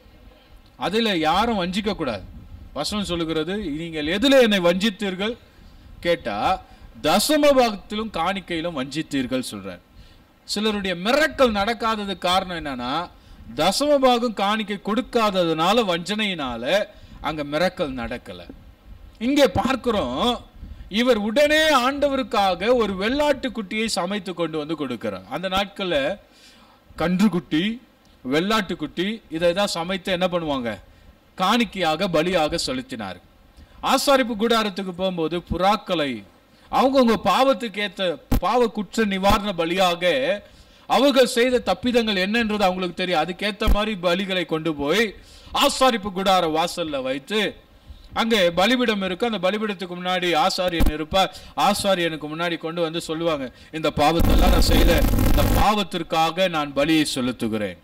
அதில் யாரும் வஞ்சிக்க கூடாது வசனம் சொல்லுகிறது நீங்கள் எதில் என்னை வஞ்சித்தீர்கள் கேட்டா தசம பாகத்திலும் காணிக்கையிலும் வஞ்சித்தீர்கள் சொல்றார் சிலருடைய மிரக்கல் நடக்காததுக்கு காரணம் என்னன்னா தசம பாகம் காணிக்கை கொடுக்காததுனால வஞ்சனையினால அங்க மிரக்கல் நடக்கல இங்கே பார்க்கிறோம் இவர் உடனே ஆண்டவருக்காக ஒரு வெள்ளாட்டு குட்டியை சமைத்து கொண்டு வந்து கொடுக்கிறார் அந்த நாட்கள்ல கன்றுக்குட்டி வெள்ளாட்டுக்குட்டி இதை தான் சமைத்து என்ன பண்ணுவாங்க காணிக்கையாக பலியாக செலுத்தினார் ஆசாரிப்பு கூடாரத்துக்கு போகும்போது புறாக்களை அவங்கவுங்க பாவத்துக்கு ஏத்த பாவ குற்ற நிவாரண பலியாக அவர்கள் செய்த தப்பிதங்கள் என்னன்றது அவங்களுக்கு தெரியும் அதுக்கேத்த மாதிரி பலிகளை கொண்டு போய் ஆசாரிப்பு கூடார வாசல்ல வைத்து அங்கே பலிபிடம் இருக்கு அந்த பலிபிடத்துக்கு முன்னாடி ஆசாரியன் இருப்பார் ஆசாரியனுக்கு முன்னாடி கொண்டு வந்து சொல்லுவாங்க இந்த பாவத்தெல்லாம் நான் செய்த இந்த பாவத்திற்காக நான் பலியை செலுத்துகிறேன்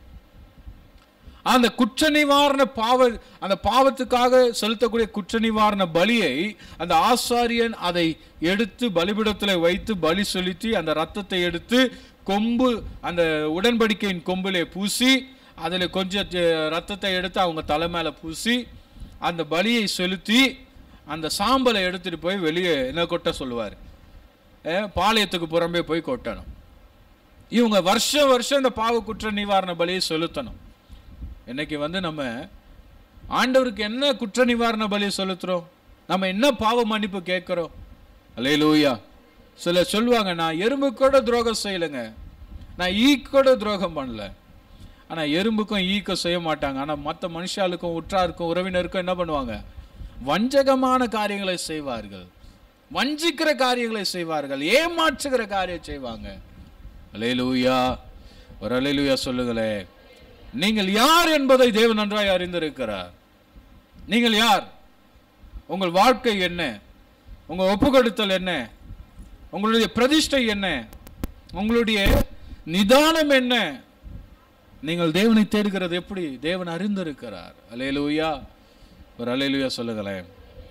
அந்த குற்ற நிவாரண பாவ அந்த பாவத்துக்காக செலுத்தக்கூடிய குற்ற நிவாரண பலியை அந்த ஆசாரியன் அதை எடுத்து பலிபிடத்தில் வைத்து பலி செலுத்தி அந்த ரத்தத்தை எடுத்து கொம்பு அந்த உடன்படிக்கையின் கொம்பிலே பூசி அதில் கொஞ்சம் ஜ- ரத்தத்தை எடுத்து அவங்க தலை மேலே பூசி அந்த பலியை செலுத்தி அந்த சாம்பலை எடுத்துட்டு போய் வெளியே என்ன கொட்ட சொல்லுவார் பாளையத்துக்கு புறம்பே போய் கொட்டணும் இவங்க வருஷம் வருஷம் இந்த பாவ குற்ற நிவாரண பலியை செலுத்தணும் இன்னைக்கு வந்து நம்ம ஆண்டவருக்கு என்ன குற்ற நிவாரண பலி செலுத்துறோம் நம்ம என்ன பாவ மன்னிப்பு கேட்குறோம் அல்லேலூயா சில சொல்லுவாங்க நான் எறும்பு கூட துரோகம் செய்யலைங்க நான் ஈ கூட துரோகம் பண்ணல ஆனா எறும்புக்கும் ஈக்கும் செய்ய மாட்டாங்க ஆனா மற்ற மனுஷாளுக்கும் உற்றாருக்கும் உறவினருக்கும் என்ன பண்ணுவாங்க வஞ்சகமான காரியங்களை செய்வார்கள் வஞ்சிக்கிற காரியங்களை செய்வார்கள் ஏமாற்றுகிற காரியம் செய்வாங்க அலேலூயா ஒரு அலேலூயா சொல்லுங்களே நீங்கள் யார் என்பதை தேவன் நன்றாய் அறிந்திருக்கிறார் நீங்கள் யார் உங்கள் வாழ்க்கை என்ன உங்கள் ஒப்புக்கொடுத்தல் என்ன உங்களுடைய பிரதிஷ்டை என்ன உங்களுடைய நிதானம் என்ன நீங்கள் தேவனை தேடுகிறது எப்படி தேவன் அறிந்திருக்கிறார் அலேலூயா ஒரு அலேலூயா சொல்லுங்களேன்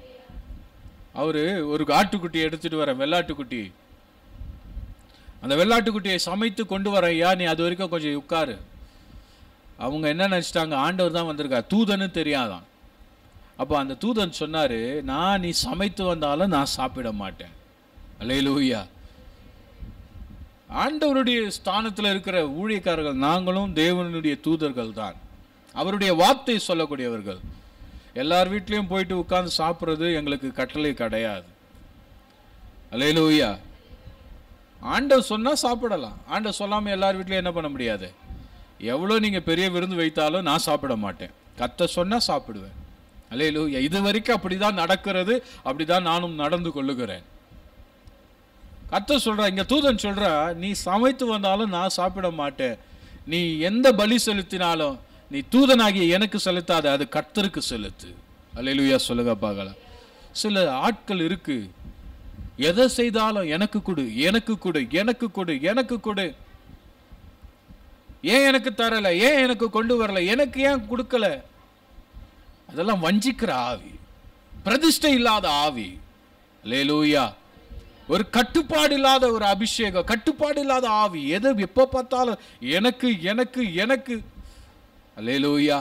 அவரு ஒரு ஆட்டுக்குட்டி எடுத்துட்டு வர வெள்ளாட்டுக்குட்டி அந்த வெள்ளாட்டுக்குட்டியை சமைத்து கொண்டு வர ஐயா நீ அது வரைக்கும் கொஞ்சம் உட்காரு அவங்க என்ன நினச்சிட்டாங்க ஆண்டவர் தான் வந்திருக்கா தூதன்னு தெரியாதான் அப்போ அந்த தூதன் சொன்னாரு நான் நீ சமைத்து வந்தாலும் நான் சாப்பிட மாட்டேன் அல்லேலூயா ஆண்டவருடைய ஸ்தானத்தில் இருக்கிற ஊழியக்காரர்கள் நாங்களும் தேவனுடைய தூதர்கள் தான் அவருடைய வார்த்தை சொல்லக்கூடியவர்கள் எல்லார் வீட்லேயும் போயிட்டு உட்கார்ந்து சாப்பிட்றது எங்களுக்கு கட்டளை கிடையாது அல்லேலூயா ஆண்டவர் சொன்னா சாப்பிடலாம் ஆண்டவர் சொல்லாம எல்லார் வீட்லயும் என்ன பண்ண முடியாது எவ்வளோ நீங்க பெரிய விருந்து வைத்தாலும் நான் சாப்பிட மாட்டேன் கத்த சொன்னா சாப்பிடுவேன் அல்லேலூயா இது வரைக்கும் அப்படிதான் நடக்கிறது அப்படிதான் நானும் நடந்து கொள்ளுகிறேன் கத்த சொல்றா இங்க தூதன் சொல்றா நீ சமைத்து வந்தாலும் நான் சாப்பிட மாட்டேன் நீ எந்த பலி செலுத்தினாலும் நீ தூதனாகிய எனக்கு செலுத்தாத அது கர்த்தருக்கு செலுத்து அல்லேலூயா சொல்லுங்க பார்க்கலாம் சில ஆட்கள் இருக்கு எதை செய்தாலும் எனக்கு கொடு எனக்கு கொடு எனக்கு கொடு எனக்கு கொடு ஏன் எனக்கு தரல ஏன் எனக்கு கொண்டு வரல எனக்கு ஏன் கொடுக்கல அதெல்லாம் வஞ்சிக்கிற ஆவி பிரதிஷ்டை இல்லாத ஆவி லேலூயா ஒரு கட்டுப்பாடு இல்லாத ஒரு அபிஷேகம் கட்டுப்பாடு இல்லாத ஆவி எது எப்போ பார்த்தாலும் எனக்கு எனக்கு எனக்கு லேலூயா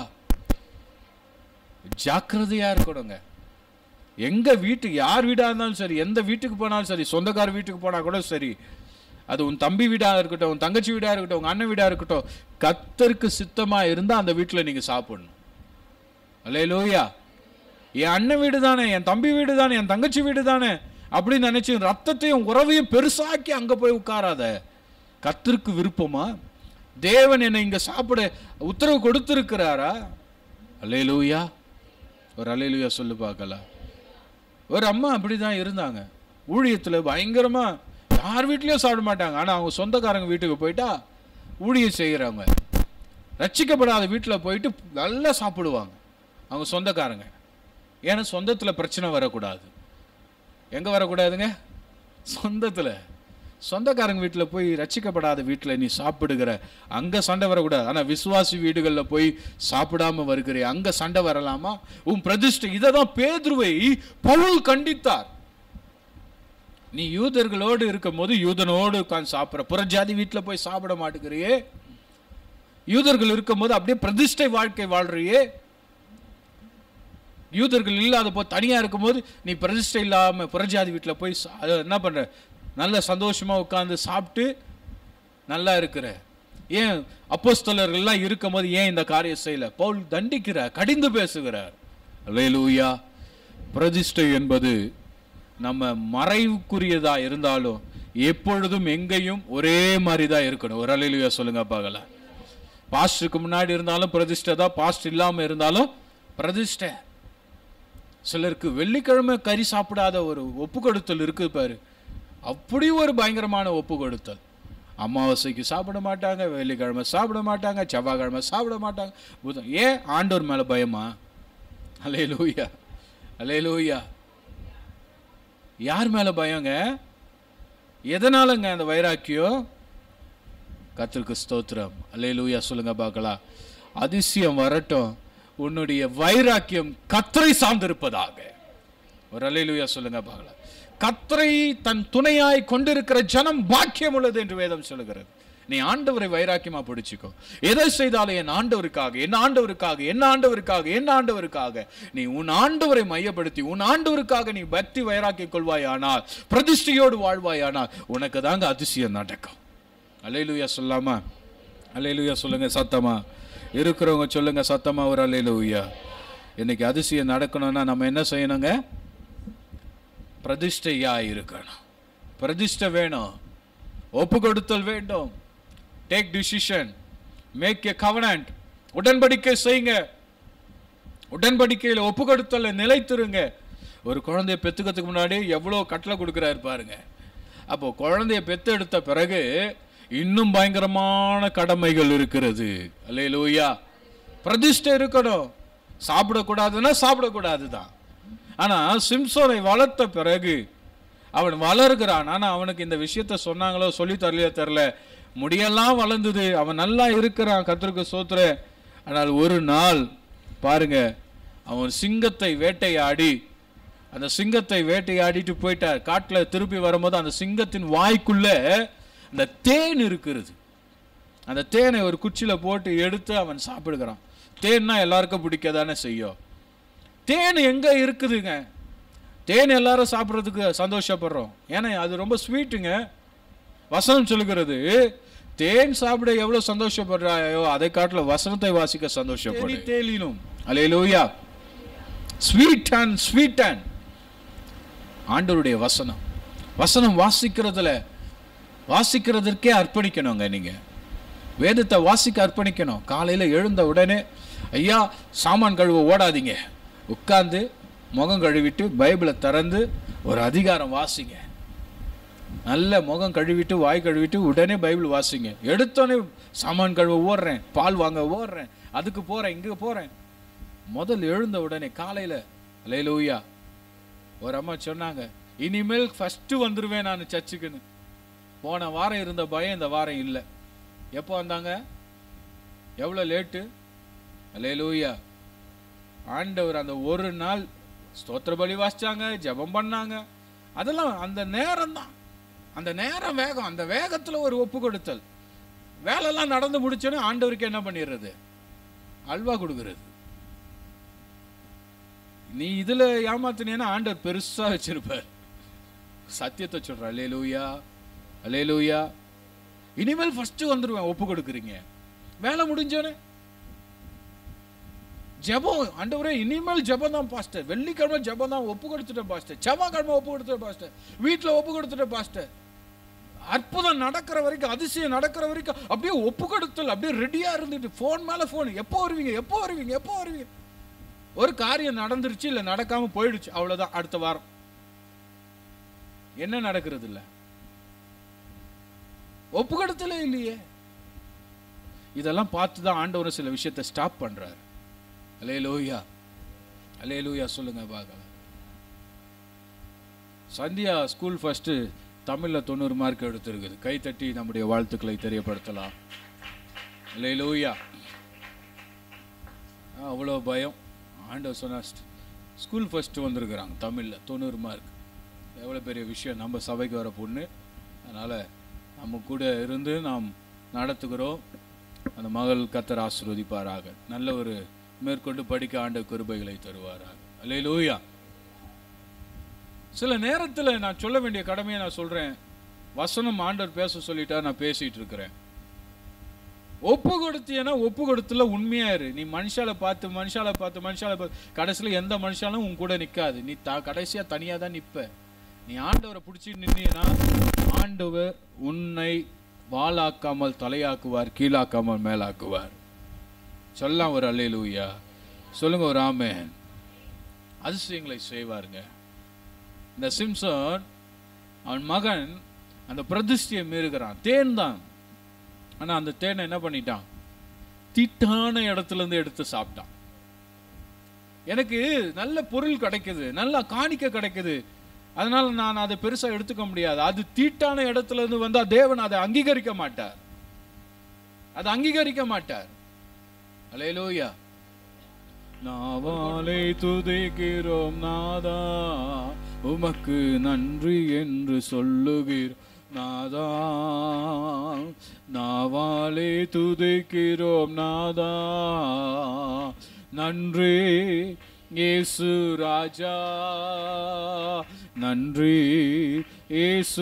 ஜாக்கிரதையா இருக்கணுங்க எங்க வீட்டு யார் வீடா இருந்தாலும் சரி எந்த வீட்டுக்கு போனாலும் சரி சொந்தக்கார வீட்டுக்கு போனா கூட சரி அது உன் தம்பி வீடா இருக்கட்டும் உன் தங்கச்சி வீடா இருக்கட்டும் உங்க அண்ணன் வீடா இருக்கட்டும் கத்தருக்கு சித்தமா இருந்தா அந்த வீட்டுல நீங்க சாப்பிடணும் அல்லேலூயா என் அண்ணன் வீடு தானே என் தம்பி வீடு தானே என் தங்கச்சி வீடு தானே அப்படின்னு நினைச்சு ரத்தத்தையும் உறவையும் பெருசாக்கி அங்க போய் உட்காராத கத்திற்கு விருப்பமா தேவன் என்னை இங்க சாப்பிட உத்தரவு கொடுத்திருக்கிறாரா அல்லேலூயா ஒரு அல்லேலூயா சொல்லு பார்க்கலாம் ஒரு அம்மா அப்படிதான் இருந்தாங்க ஊழியத்துல பயங்கரமா யார் வீட்லயும் சாப்பிட மாட்டாங்க ஆனா அவங்க சொந்தக்காரங்க வீட்டுக்கு போயிட்டா ஊழியம் செய்கிறவங்க ரட்சிக்கப்படாத வீட்டில் போயிட்டு நல்லா சாப்பிடுவாங்க அவங்க சொந்தக்காரங்க ஏன்னா சொந்தத்தில் பிரச்சனை வரக்கூடாது எங்கே வரக்கூடாதுங்க சொந்தத்தில் சொந்தக்காரங்க வீட்டில் போய் ரட்சிக்கப்படாத வீட்டில் நீ சாப்பிடுகிற அங்கே சண்டை வரக்கூடாது ஆனால் விசுவாசி வீடுகளில் போய் சாப்பிடாம வருகிற அங்கே சண்டை வரலாமா உன் பிரதிஷ்டை இதை தான் பேதுருவை பவுல் கண்டித்தார் நீ யூதர்களோடு இருக்கும் போது யூதனோடு உட்கார்ந்து சாப்பிட்ற புறஜாதி வீட்டில் போய் சாப்பிட மாட்டேங்கிறியே யூதர்கள் இருக்கும்போது அப்படியே பிரதிஷ்டை வாழ்க்கை வாழ்றியே யூதர்கள் இல்லாத போ தனியா இருக்கும்போது நீ பிரதிஷ்டை இல்லாம புறஜாதி வீட்டில் போய் சா- அது என்ன பண்ற நல்ல சந்தோஷமா உட்கார்ந்து சாப்பிட்டு நல்லா இருக்கிற ஏன் அப்போஸ்தலர்கள்லாம் இருக்கும்போது ஏன் இந்த காரியம் செய்யல பவுல் தண்டிக்கிறார் கடிந்து பேசுகிறார் அல்லேலூயா பிரதிஷ்டை என்பது நம்ம மறைவுக்குரியதா இருந்தாலும் எப்பொழுதும் எங்கேயும் ஒரே மாதிரி தான் இருக்கணும் ஒரு அலையிலுயா சொல்லுங்க பார்க்கலாம் பாஸ்டருக்கு முன்னாடி இருந்தாலும் பிரதிஷ்டை தான் பாஸ்ட் இல்லாம இருந்தாலும் பிரதிஷ்டை சிலருக்கு வெள்ளிக்கிழமை கறி சாப்பிடாத ஒரு ஒப்பு கொடுத்தல் இருக்குது பாரு அப்படி ஒரு பயங்கரமான ஒப்பு கொடுத்தல் அமாவாசைக்கு சாப்பிட மாட்டாங்க வெள்ளிக்கிழமை சாப்பிட மாட்டாங்க செவ்வாய்க்கிழமை சாப்பிட மாட்டாங்க புதன் ஏன் ஆண்டவர் மேல பயமா அலே லூயா அலே லூயா யார் மேல பயங்க எதனாலங்க அந்த வைராக்கியம் கர்த்தருக்கு ஸ்தோத்திரம் அல்லேலூயா சொல்லுங்க பார்க்கலாம் அதிசயம் வரட்டும் உன்னுடைய வைராக்கியம் கத்தரை சார்ந்திருப்பதாக ஒரு அல்லேலூயா சொல்லுங்க பார்க்கலாம் கத்தரை தன் துணையாய் கொண்டிருக்கிற ஜனம் பாக்கியம் உள்ளது என்று வேதம் சொல்லுகிறது நீ ஆண்டவரை வைராக்கியமா பிடிச்சுக்கோ எதை செய்தாலும் என் ஆண்டவருக்காக என் ஆண்டவருக்காக என் ஆண்டவருக்காக என் ஆண்டவருக்காக நீ உன் ஆண்டவரை மையப்படுத்தி உன் ஆண்டவருக்காக நீ பக்தி வைராக்கிய கொள்வாயானால் பிரதிஷ்டையோடு வாழ்வாயானால் உனக்கு தாங்க அதிசயம் நடக்கும் அலையிலுயா சொல்லாமா அலையிலுயா சொல்லுங்க சத்தமா இருக்கிறவங்க சொல்லுங்க சத்தமா ஒரு அலையிலுயா இன்னைக்கு அதிசயம் நடக்கணும்னா நம்ம என்ன செய்யணுங்க பிரதிஷ்டையா இருக்கணும் பிரதிஷ்டை வேணும் ஒப்பு கொடுத்தல் வேண்டும் take decision make a covenant உடன்படிக்கை செய்யுங்க உடன்படிக்கையில் ஒப்பு கொடுத்தல நிலைத்திருங்க ஒரு குழந்தைய பெத்துக்கிறதுக்கு முன்னாடி எவ்வளோ கட்டளை கொடுக்குறாரு பாருங்க அப்போ குழந்தைய பெத்து எடுத்த பிறகு இன்னும் பயங்கரமான கடமைகள் இருக்கிறது அல்லேலூயா பிரதிஷ்டை இருக்கணும் சாப்பிடக்கூடாதுன்னா சாப்பிடக்கூடாது தான் ஆனா சிம்சோனை வளர்த்த பிறகு அவன் வளர்கிறான் ஆனா அவனுக்கு இந்த விஷயத்த சொன்னாங்களோ சொல்லி தரலையோ தெரில முடியெல்லாம் வளர்ந்தது அவன் நல்லா இருக்கிறான் கத்திரிக்கு சோத்துற ஆனால் ஒரு நாள் பாருங்க அவன் சிங்கத்தை வேட்டையாடி அந்த சிங்கத்தை வேட்டையாடிட்டு போயிட்டார் காட்டுல திருப்பி வரும்போது அந்த சிங்கத்தின் வாய்க்குள்ள அந்த தேன் இருக்கிறது அந்த தேனை ஒரு குச்சியில போட்டு எடுத்து அவன் சாப்பிடுகிறான் தேன்னா எல்லாருக்கும் பிடிக்கதானே செய்யும் தேன் எங்க இருக்குதுங்க தேன் எல்லாரும் சாப்பிட்றதுக்கு சந்தோஷப்படுறோம் ஏன்னா அது ரொம்ப ஸ்வீட்டுங்க வசனம் சொல்லுகிறது தேன் சாப்பிட எவ்வளவு சந்தோஷப்படுறாயோ அதை காட்டுல வசனத்தை வாசிக்க சந்தோஷப்படு தேலினும் அலையிலூயா ஸ்வீட் அண்ட் ஸ்வீட் அண்ட் ஆண்டவருடைய வசனம் வசனம் வாசிக்கிறதுல வாசிக்கிறதற்கே அர்ப்பணிக்கணுங்க நீங்க வேதத்தை வாசிக்க அர்ப்பணிக்கணும் காலையில எழுந்த உடனே ஐயா சாமான் கழுவ ஓடாதீங்க உட்கார்ந்து முகம் கழுவிட்டு பைபிளை திறந்து ஒரு அதிகாரம் வாசிங்க நல்ல முகம் கழுவிட்டு வாய் கழுவிட்டு உடனே பைபிள் வாசிங்க எடுத்தோடனே சாமான் கழுவ ஓடுறேன் பால் வாங்க ஓடுறேன் அதுக்கு போறேன் இங்க போறேன் முதல் எழுந்த உடனே காலையில லேலூயா ஒரு அம்மா சொன்னாங்க இனிமேல் ஃபர்ஸ்ட் வந்துருவேன் நான் சர்ச்சுக்குன்னு போன வாரம் இருந்த பயம் இந்த வாரம் இல்லை எப்போ வந்தாங்க எவ்வளோ லேட்டு லேலூயா ஆண்டவர் அந்த ஒரு நாள் ஸ்தோத்திர பலி வாசிச்சாங்க ஜெபம் பண்ணாங்க அதெல்லாம் அந்த நேரம் தான் அந்த நேரம் வேகம் அந்த வேகத்துல ஒரு ஒப்பு கொடுத்தல் வேலைலாம் நடந்து முடிச்சோன்னே ஆண்டவருக்கு என்ன பண்ணிடுறது அல்வா கொடுக்கறது நீ இதுல ஏமாத்தினேன்னா ஆண்டவர் பெருசா வச்சிருப்பார் சத்தியத்தை சொல்ற அல்லேலூயா அல்லேலூயா இனிமேல் ஃபர்ஸ்ட் வந்துருவேன் ஒப்பு கொடுக்குறீங்க வேலை முடிஞ்சோனே ஜெபம் ஆண்டவரே இனிமேல் ஜெபம் தான் பாஸ்டர் வெள்ளிக்கிழமை ஜெபம் தான் ஒப்பு கொடுத்துட்டேன் பாஸ்டர் செவ்வாய்க்கிழமை ஒப்பு கொடுத்துட்டேன் பாஸ்டர் வீட்டில் ஒப்பு கொடுத்துட்டேன் பாஸ்டர் அற்புதம் நடக்கிற வரைக்கும் அதிசயம் நடக்கிற வரைக்கும் அப்படியே ஒப்பு கொடுத்தல் அப்படியே ரெடியா இருந்துட்டு ஃபோன் மேல ஃபோன் எப்போ வருவீங்க எப்போ வருவீங்க எப்போ வருவீங்க ஒரு காரியம் நடந்துருச்சு இல்ல நடக்காம போயிடுச்சு அவ்வளவுதான் அடுத்த வாரம் என்ன நடக்கிறது இல்ல ஒப்பு கொடுத்தலே இல்லையே இதெல்லாம் பார்த்து தான் ஆண்டவர் சில விஷயத்தை ஸ்டாப் பண்றாரு அலே லோயா அலே லோயா சொல்லுங்க பார்க்கலாம் சந்தியா ஸ்கூல் ஃபர்ஸ்ட் தமிழ்ல தொண்ணூறு மார்க் எடுத்திருக்குது கை தட்டி நம்முடைய வாழ்த்துக்களை தெரியப்படுத்தலாம் அலே லோயா அவ்வளோ பயம் ஆண்டவர் சொன்னா ஸ்கூல் ஃபர்ஸ்ட் வந்திருக்கிறாங்க தமிழில் தொண்ணூறு மார்க் எவ்வளோ பெரிய விஷயம் நம்ம சபைக்கு வர பொண்ணு அதனால் நம்ம கூட இருந்து நாம் நடத்துகிறோம் அந்த மகள் கத்தர் ஆசீர்வதிப்பாராக நல்ல ஒரு மேற்கொண்டு படிக்க ஆண்ட கிருபைகளை தருவாராக அல்லே லூயா சில நேரத்தில் நான் சொல்ல வேண்டிய கடமையை நான் சொல்கிறேன் வசனம் ஆண்டவர் பேச சொல்லிட்டா நான் பேசிட்டு இருக்கிறேன் ஒப்பு கொடுத்தியனா ஒப்பு கொடுத்துல உண்மையா இரு நீ மனுஷால பார்த்து மனுஷால பார்த்து மனுஷால பார்த்து கடைசியில் எந்த மனுஷாலும் உன் கூட நிக்காது நீ த கடைசியா தனியா தான் நிப்ப நீ ஆண்டவரை பிடிச்சிட்டு நின்னீன்னா ஆண்டவர் உன்னை வாளாக்காமல் தலையாக்குவார் கீழாக்காமல் மேலாக்குவார் சொல்லலாம் ஒரு அல்லேலூயா சொல்லுங்க ஒரு ஆமென் அதிசயங்களை செய்வாருங்க இந்த சிம்சன் அவன் மகன் அந்த பிரதிஷ்டியை மீறுகிறான் தேன் தான் ஆனா அந்த தேனை என்ன பண்ணிட்டான் தீட்டான இடத்துல இருந்து எடுத்து சாப்பிட்டான் எனக்கு நல்ல பொருள் கிடைக்குது நல்ல காணிக்க கிடைக்குது அதனால நான் அதை பெருசா எடுத்துக்க முடியாது அது தீட்டான இடத்துல இருந்து வந்தா தேவன் அதை அங்கீகரிக்க மாட்டார் அதை அங்கீகரிக்க மாட்டார் அலையலோயா நாவாலை துதிக்கிறோம் நாதா உமக்கு நன்றி என்று சொல்லுகிறோம் நாதா நாவாலே துதிக்கிறோம் நாதா நன்றி இயேசு ராஜா நன்றி இயேசு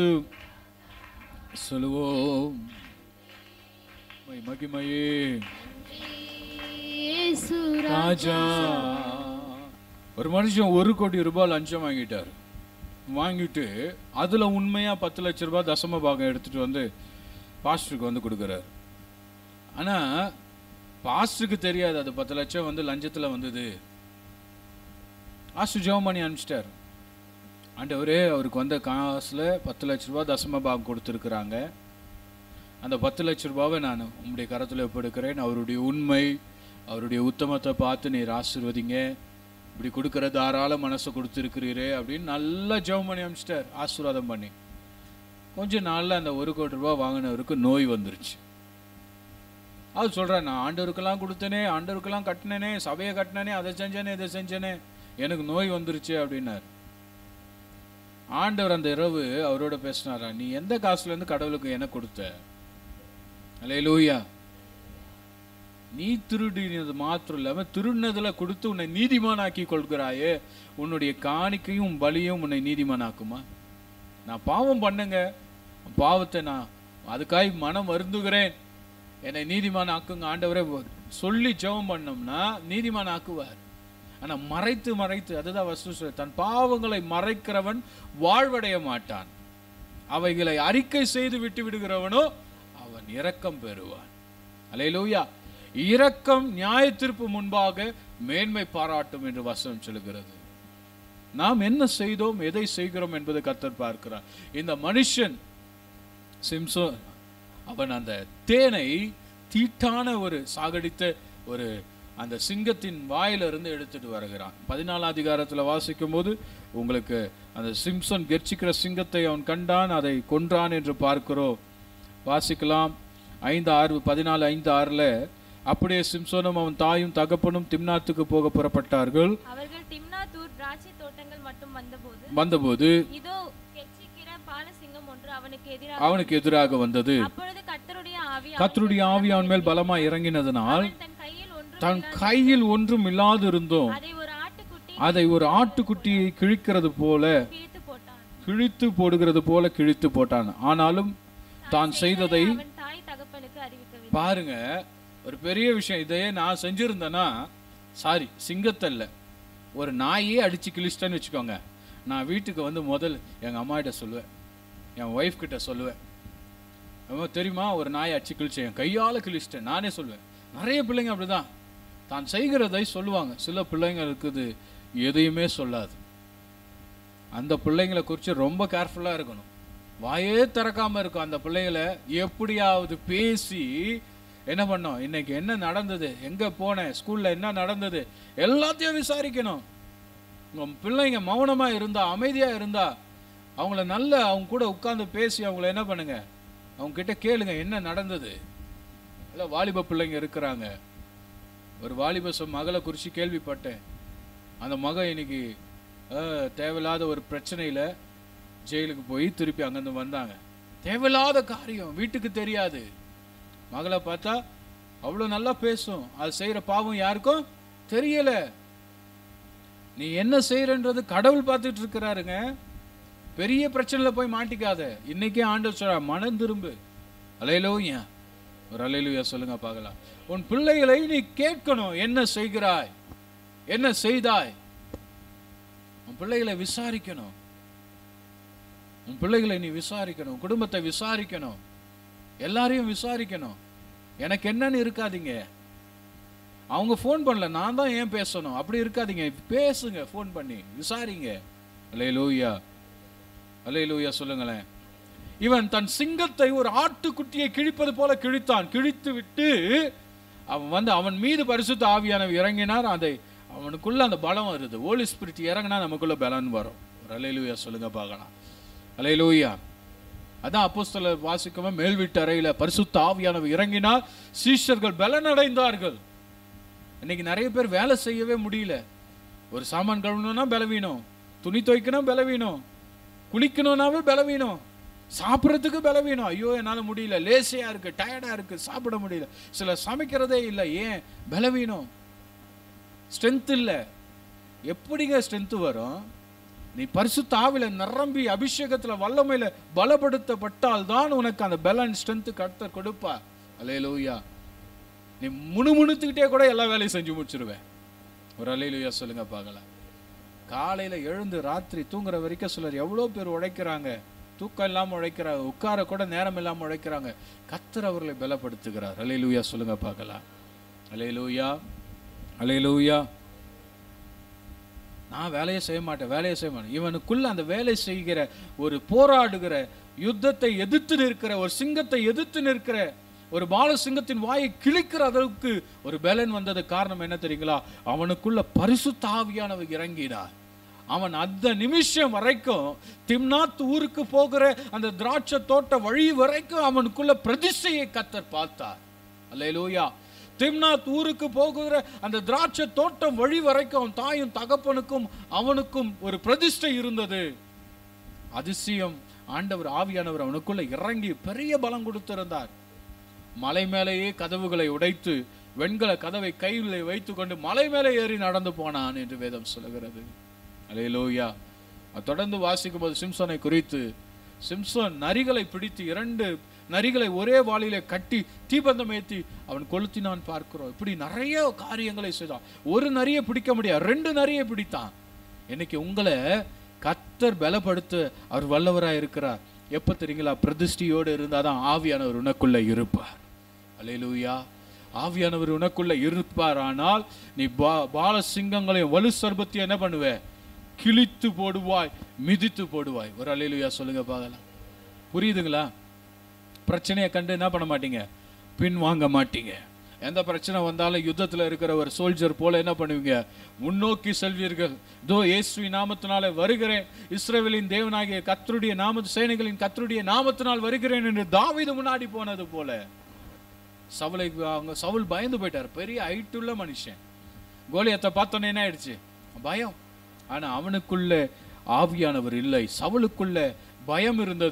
சொல்லுவோம் மை- மகிமையே ராஜா ஒரு மனுஷன் ஒரு கோடி ரூபாய் லஞ்சம் வாங்கிட்டாரு வாங்கிட்டு அதுல உண்மையா பத்து லட்ச ரூபாய் தசம பாகம் எடுத்துட்டு வந்து பாஸ்டருக்கு வந்து கொடுக்குறாரு ஆனா பாஸ்டருக்கு தெரியாது அது பத்து லட்சம் வந்து லஞ்சத்துல வந்தது பாஸ்டர் ஜெபம் பண்ணி அனுப்பிச்சிட்டாரு ஆண்டவரே அவருக்கு வந்த காசுல பத்து லட்ச ரூபாய் தசம பாகம் கொடுத்துருக்குறாங்க அந்த பத்து லட்ச ரூபாவை நான் உம்முடைய கரத்தில் ஒப்பெடுக்கிறேன் அவருடைய உண்மை அவருடைய உத்தமத்தை பார்த்து நீர் ஆசீர்வதிங்க இப்படி கொடுக்குற தாராள மனசை கொடுத்துருக்கிறீரே அப்படின்னு நல்லா ஜெபம் பண்ணி அனுப்பிச்சிட்டார் ஆசீர்வாதம் பண்ணி கொஞ்ச நாள்ல அந்த ஒரு கோடி ரூபாய் வாங்கினவருக்கு நோய் வந்துருச்சு அவர் சொல்றார் நான் ஆண்டவருக்கெல்லாம் கொடுத்தனே ஆண்டவருக்கெல்லாம் கட்டினேனே சபையை கட்டினேனே அதை செஞ்சேனே இதை செஞ்சேனே எனக்கு நோய் வந்துருச்சு அப்படின்னார் ஆண்டவர் அந்த இரவு அவரோட பேசினாரா நீ எந்த காசுல இருந்து கடவுளுக்கு என்ன கொடுத்த அலே லூயா நீ திருடினது மாத்திரம் இல்லாம திருடினதுல கொடுத்து உன்னை நீதிமானாக்கி கொள்கிறாயே உன்னுடைய காணிக்கையும் உன் பலியும் உன்னை நீதிமானாக்குமா நான் பாவம் பண்ணுங்க பாவத்தை நான் அதுக்காய் மனம் வருந்துகிறேன் என்னை நீதிமான் ஆக்குங்க ஆண்டவரே சொல்லி ஜெபம் பண்ணோம்னா நீதிமான் ஆக்குவார் ஆனா மறைத்து மறைத்து அதுதான் வசு சொல்ல தன் பாவங்களை மறைக்கிறவன் வாழ்வடைய மாட்டான் அவைகளை அறிக்கை செய்து விட்டு விடுகிறவனோ அவன் இரக்கம் பெறுவான் அலையிலூயா இரக்கம் நியாயத்திற்கு முன்பாக மேன்மை பாராட்டும் என்று வசனம் சொல்லுகிறது நாம் என்ன செய்தோம் எதை செய்கிறோம் என்பதை கத்தர் பார்க்கிறார் இந்த மனுஷன் சிம்சோ அவன் அந்த தேனை தீட்டான ஒரு சாகடித்த ஒரு அந்த சிங்கத்தின் வாயிலிருந்து எடுத்துட்டு வருகிறான் பதினாலாம் அதிகாரத்துல வாசிக்கும் போது உங்களுக்கு அந்த சிம்சன் கெர்ச்சிக்கிற சிங்கத்தை அவன் கண்டான் அதை கொன்றான் என்று பார்க்கிறோம் வாசிக்கலாம் ஐந்து ஆறு பதினாலு ஐந்து ஆறுல அப்படியே சிம்சோனும் அவன் தாயும் தகப்பனும் திம்னாத்துக்கு போக புறப்பட்டார்கள் அவர்கள் திம்னாத்தூர் திராட்சை தோட்டங்கள் மட்டும் வந்தபோது வந்தபோது இதோ கெச்சிக்கிற பாலசிங்கம் ஒன்று அவனுக்கு எதிராக அவனுக்கு எதிராக வந்தது அப்பொழுது கர்த்தருடைய ஆவி கர்த்தருடைய ஆவி அவன் மேல் பலமா இறங்கினதனால் அவன் தன் கையில் ஒன்று தன் கையில் ஒன்றும் இல்லாது இருந்தோம் அதை ஒரு ஆட்டுக்குட்டி அதை ஒரு ஆட்டுக்குட்டியை கிழிக்கிறது போல கிழித்து போட்டான் கிழித்து போடுகிறது போல கிழித்து போட்டான் ஆனாலும் தான் செய்ததை அவன் தாய் தகப்பனுக்கு அறிவிக்கவில்லை பாருங்க ஒரு பெரிய விஷயம் இதையே நான் செஞ்சிருந்தேன்னா சாரி சிங்கத்தல்ல ஒரு நாயே அடிச்சு கிழிச்சிட்டேன்னு வச்சுக்கோங்க நான் வீட்டுக்கு வந்து முதல் எங்க அம்மா கிட்ட சொல்லுவேன் என் ஒய்ஃப் கிட்ட சொல்லுவேன் அம்மா தெரியுமா ஒரு நாயை அடிச்சு கிழிச்சேன் என் கையால கிழிச்சிட்டேன் நானே சொல்லுவேன் நிறைய பிள்ளைங்க அப்படிதான் தான் செய்கிறதை சொல்லுவாங்க சில பிள்ளைங்க இருக்குது எதையுமே சொல்லாது அந்த பிள்ளைங்களை குறித்து ரொம்ப கேர்ஃபுல்லாக இருக்கணும் வாயே திறக்காம இருக்கும் அந்த பிள்ளைகளை எப்படியாவது பேசி என்ன பண்ணோம் இன்னைக்கு என்ன நடந்தது எங்க போனேன் ஸ்கூல்ல என்ன நடந்தது எல்லாத்தையும் விசாரிக்கணும் உங்க பிள்ளைங்க மௌனமா இருந்தா அமைதியா இருந்தா அவங்கள நல்ல அவங்க கூட உட்கார்ந்து பேசி அவங்கள என்ன பண்ணுங்க அவங்க கிட்ட கேளுங்க என்ன நடந்தது இல்ல வாலிப பிள்ளைங்க இருக்கிறாங்க ஒரு வாலிப சொ- மகளை குறித்து கேள்விப்பட்டேன் அந்த மகன் இன்னைக்கு அஹ், தேவையில்லாத ஒரு பிரச்சனையில ஜெயிலுக்கு போய் திருப்பி அங்கிருந்து வந்தாங்க தேவையில்லாத காரியம் வீட்டுக்கு தெரியாது மகளை பார்த்தா அவ்வளோ நல்லா பேசும் அது செய்யற பாவம் யாருக்கும் தெரியல நீ என்ன செய்யறன்றது கடவுள் பார்த்துட்டு இருக்கிறாருங்க பெரிய பிரச்சனையில போய் மாட்டிக்காத இன்னைக்கே ஆண்டவர் சொல்ற மனம் திரும்பு அலையிலோயா ஒரு அலையிலுயா சொல்லுங்க பார்க்கலாம் உன் பிள்ளைகளை நீ கேட்கணும் என்ன செய்கிறாய் என்ன செய்தாய் உன் பிள்ளைகளை விசாரிக்கணும் உன் பிள்ளைகளை நீ விசாரிக்கணும் குடும்பத்தை விசாரிக்கணும் எல்லாரையும் விசாரிக்கணும் எனக்கு என்னன்னு இருக்காதீங்க அவங்க ஃபோன் பண்ணல நான் தான் ஏன் பேசணும் அப்படி இருக்காதீங்க பேசுங்க ஃபோன் பண்ணி விசாரிங்க அலே லூயா அலே லூயா சொல்லுங்களேன் இவன் தன் சிங்கத்தை ஒரு ஆட்டுக்குட்டியை கிழிப்பது போல கிழித்தான் கிழித்து விட்டு அவன் வந்து அவன் மீது பரிசுத்த ஆவியானவர் இறங்கினார் அதை அவனுக்குள்ள அந்த பலம் வருது ஹோலி ஸ்பிரிட் இறங்கினா நமக்குள்ள பலன் வரும் ஒரு அலையிலூயா சொல்லுங்க பார்க்கலாம் அலையிலூயா அதான் அப்போஸ்தலர் வாசிக்கவே மேல் வீட்டு அறையில பரிசுத்த ஆவியானவர் இறங்கினார் சீஷர்கள் பலனடைந்தார்கள் இன்னைக்கு நிறைய பேர் வேலை செய்யவே முடியல ஒரு சாமான் கழுவணும்னா பலவீனம் துணி துவைக்கணும் பலவீனம் குளிக்கணும்னாவே பலவீனம் சாப்பிட்றதுக்கு பலவீனம் ஐயோ என்னால முடியல லேசியா இருக்கு டயர்டா இருக்கு சாப்பிட முடியல சில சமைக்கிறதே இல்லை ஏன் பலவீனம் ஸ்ட்ரென்த் இல்ல எப்படிங்க ஸ்ட்ரென்த் வரும் நீ பரிசுத்த ஆவில நிரம்பி அபிஷேகத்துல வல்லமையில பலப்படுத்தப்பட்டால் தான் உனக்கு அந்த பலன் ஸ்ட்ரென்த் கர்த்தர் கொடுப்பா அலையலூயா நீ முணுமுணுத்துக்கிட்டே கூட எல்லா வேலையும் செஞ்சு முடிச்சிருவேன் ஒரு அலையிலுயா சொல்லுங்க பார்க்கலாம் காலையில எழுந்து ராத்திரி தூங்குற வரைக்கும் சிலர் எவ்வளோ பேர் உழைக்கிறாங்க தூக்கம் இல்லாம உழைக்கிறாங்க உட்கார கூட நேரம் இல்லாம உழைக்கிறாங்க கத்தர் அவர்களை பலப்படுத்துகிறார் அலையிலுயா சொல்லுங்க பார்க்கலாம் அலையிலூயா அலையிலூயா நான் வேலையை செய்ய மாட்டேன் வேலையை செய்ய மாட்டேன் இவனுக்குள்ள அந்த வேலை செய்கிற ஒரு போராடுகிற யுத்தத்தை எதிர்த்து நிற்கிற ஒரு சிங்கத்தை எதிர்த்து நிற்கிற ஒரு பால சிங்கத்தின் வாயை கிழிக்கிற அளவுக்கு ஒரு பலன் வந்தது காரணம் என்ன தெரியுங்களா அவனுக்குள்ள பரிசுத்த ஆவியானவர் இறங்கினார் அவன் அந்த நிமிஷம் வரைக்கும் திம்னாத் ஊருக்கு போகிற அந்த திராட்சை தோட்ட வழி வரைக்கும் அவனுக்குள்ள பிரதிஷ்டையை கத்தர் பார்த்தார் அல்லேலூயா திம்னாத் ஊருக்கு போகிற அந்த திராட்சை தோட்டம் வழி வரைக்கும் அவன் தாயும் தகப்பனுக்கும் அவனுக்கும் ஒரு பிரதிஷ்டை இருந்தது அதிசயம் ஆண்டவர் ஆவியானவர் அவனுக்குள்ள இறங்கி பெரிய பலம் கொடுத்திருந்தார் மலை மேலேயே கதவுகளை உடைத்து வெண்கல கதவை கையில் வைத்துக்கொண்டு மலை மேலே ஏறி நடந்து போனான் என்று வேதம் சொல்லுகிறது அலையலோயா தொடர்ந்து வாசிக்கும் போது சிம்சனை குறித்து சிம்சன் நரிகளை பிடித்து இரண்டு நரிகளை ஒரே வாளியில கட்டி தீபந்தம் ஏத்தி அவன் கொளுத்தினான் பார்க்கிறோம் இப்படி நிறைய காரியங்களை செய்தான் ஒரு நரியை பிடிக்க முடியாது ரெண்டு நரியை பிடித்தான் இன்னைக்கு உங்களை கத்தர் பலப்படுத்த அவர் வல்லவரா இருக்கிறார் எப்ப தெரியுங்களா பிரதிஷ்டியோடு இருந்தாதான் ஆவியானவர் உனக்குள்ள இருப்பார் அலையலூயா ஆவியானவர் உனக்குள்ள இருப்பார் ஆனால் நீ பா பால சிங்கங்களையும் வலு சர்பத்தையும் என்ன பண்ணுவ கிழித்து போடுவாய் மிதித்து போடுவாய் ஒரு அலையிலுயா சொல்லுங்க பார்க்கலாம் புரியுதுங்களா பிரச்சனையை கண்டு என்ன பண்ண மாட்டீங்க பின் வாங்க மாட்டீங்க எந்த பிரச்சனை வந்தாலும் யுத்தத்துல இருக்கிற ஒரு சோல்ஜர் போல என்ன பண்ணுவீங்க முன்னோக்கி செல்வீர்கள் இதோ இயேசுவின் நாமத்தினாலே வருகிறேன் இஸ்ரவேலின் தேவனாகிய கத்தருடைய நாம சேனைகளின் கத்தருடைய நாமத்தினால் வருகிறேன் என்று தாவீது முன்னாடி போனது போல சவுலை அவங்க சவுல் பயந்து போயிட்டார் பெரிய ஹைட்டுள்ள மனுஷன் கோலியத்தை பார்த்தோன்னே என்ன ஆயிடுச்சு பயம் ஆனா அவனுக்குள்ள ஆவியானவர் இல்லை சவுலுக்குள்ள பயம் இருந்தது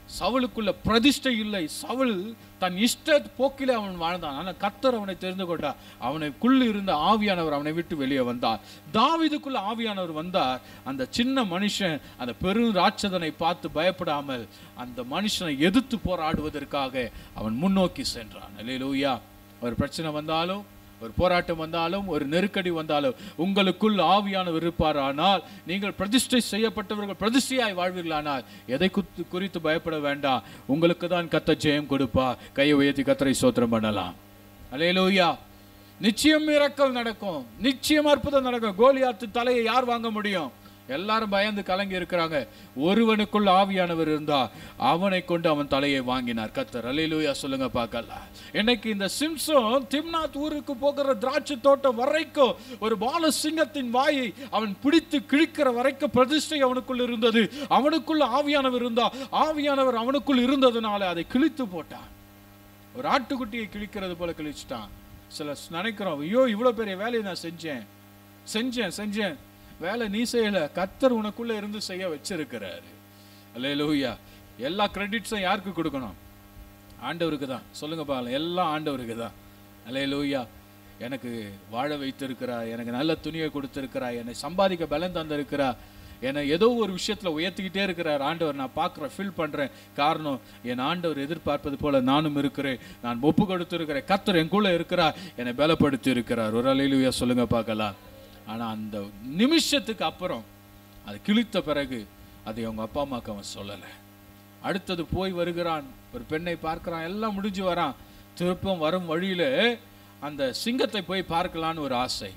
சவுலுக்குள்ள பிரதிஷ்டை இல்லை சவுல் தன் இஷ்ட போக்கிலே அவன் வாழ்ந்தான் ஆனால் கத்தர் அவனை தெரிந்து கொண்டார் அவனுக்குள்ள இருந்த ஆவியானவர் அவனை விட்டு வெளியே வந்தார் தாவீதுக்குள்ள ஆவியானவர் வந்தார் அந்த சின்ன மனுஷன் அந்த பெரும் ராட்சதனை பார்த்து பயப்படாமல் அந்த மனுஷனை எதிர்த்து போராடுவதற்காக அவன் முன்னோக்கி சென்றான் அல்லேலூயா ஒரு பிரச்சனை வந்தாலும் ஒரு போராட்டம் வந்தாலும் ஒரு நெருக்கடி வந்தாலும் உங்களுக்குள் ஆவியானவர் இருப்பாரானால் நீங்கள் பிரதிஷ்டை செய்யப்பட்டவர்கள் பிரதிஷ்டையாய் வாழ்வீர்களானால் எதை குத்து குறித்து பயப்பட வேண்டாம் உங்களுக்கு தான் கத்த ஜெயம் கொடுப்பா கையை உயர்த்தி கத்தரை சோத்திரம் பண்ணலாம் அலையலூயா நிச்சயம் மிரக்கல் நடக்கும் நிச்சயம் அற்புதம் நடக்கும் கோலியாத்து தலையை யார் வாங்க முடியும் எல்லாரும் பயந்து கலங்கி இருக்கிறாங்க ஒருவனுக்குள் ஆவியானவர் இருந்தா அவனை கொண்டு அவன் தலையை வாங்கினார் கத்தர் அலையிலூயா சொல்லுங்க பார்க்கலாம் இன்னைக்கு இந்த சிம்சோன் திம்னாத் ஊருக்கு போகிற திராட்சை தோட்டம் வரைக்கும் ஒரு பால சிங்கத்தின் வாயை அவன் பிடித்து கிழிக்கிற வரைக்கும் பிரதிஷ்டை அவனுக்குள் இருந்தது அவனுக்குள்ள ஆவியானவர் இருந்தா ஆவியானவர் அவனுக்குள் இருந்ததுனால அதை கிழித்து போட்டான் ஒரு ஆட்டுக்குட்டியை கிழிக்கிறது போல கிழிச்சிட்டான் சில நினைக்கிறோம் ஐயோ இவ்வளோ பெரிய வேலையை நான் செஞ்சேன் செஞ்சேன் செஞ்சேன் வேலை நீ செய்யல கத்தர் உனக்குள்ள இருந்து செய்ய வச்சிருக்கிறாரு அல்லேலூயா எல்லா கிரெடிட்ஸும் யாருக்கு கொடுக்கணும் ஆண்டவருக்கு தான் சொல்லுங்க பாருங்க எல்லாம் ஆண்டவருக்கு தான் அல்லேலூயா எனக்கு வாழ வைத்திருக்கிறா எனக்கு நல்ல துணியை கொடுத்திருக்கிறா என்னை சம்பாதிக்க பலம் தந்திருக்கிறா என்னை ஏதோ ஒரு விஷயத்துல உயர்த்திக்கிட்டே இருக்கிறார் ஆண்டவர் நான் பார்க்குறேன் ஃபீல் பண்றேன் காரணம் என் ஆண்டவர் எதிர்பார்ப்பது போல நானும் இருக்கிறேன் நான் ஒப்பு கொடுத்திருக்கிறேன் கத்தர் என் கூட இருக்கிறார் என்னை பலப்படுத்தி இருக்கிறார் ஒரு அலையிலுயா சொல்லுங்க பார்க்கலாம் ஆனா அந்த நிமிஷத்துக்கு அப்புறம் அது கிழித்த பிறகு அதை அவங்க அப்பா அம்மாக்கு அவன் சொல்லலை அடுத்தது போய் வருகிறான் ஒரு பெண்ணை பார்க்கிறான் எல்லாம் முடிஞ்சு வரான் திருப்பம் வரும் வழியில அந்த சிங்கத்தை போய் பார்க்கலான்னு ஒரு ஆசை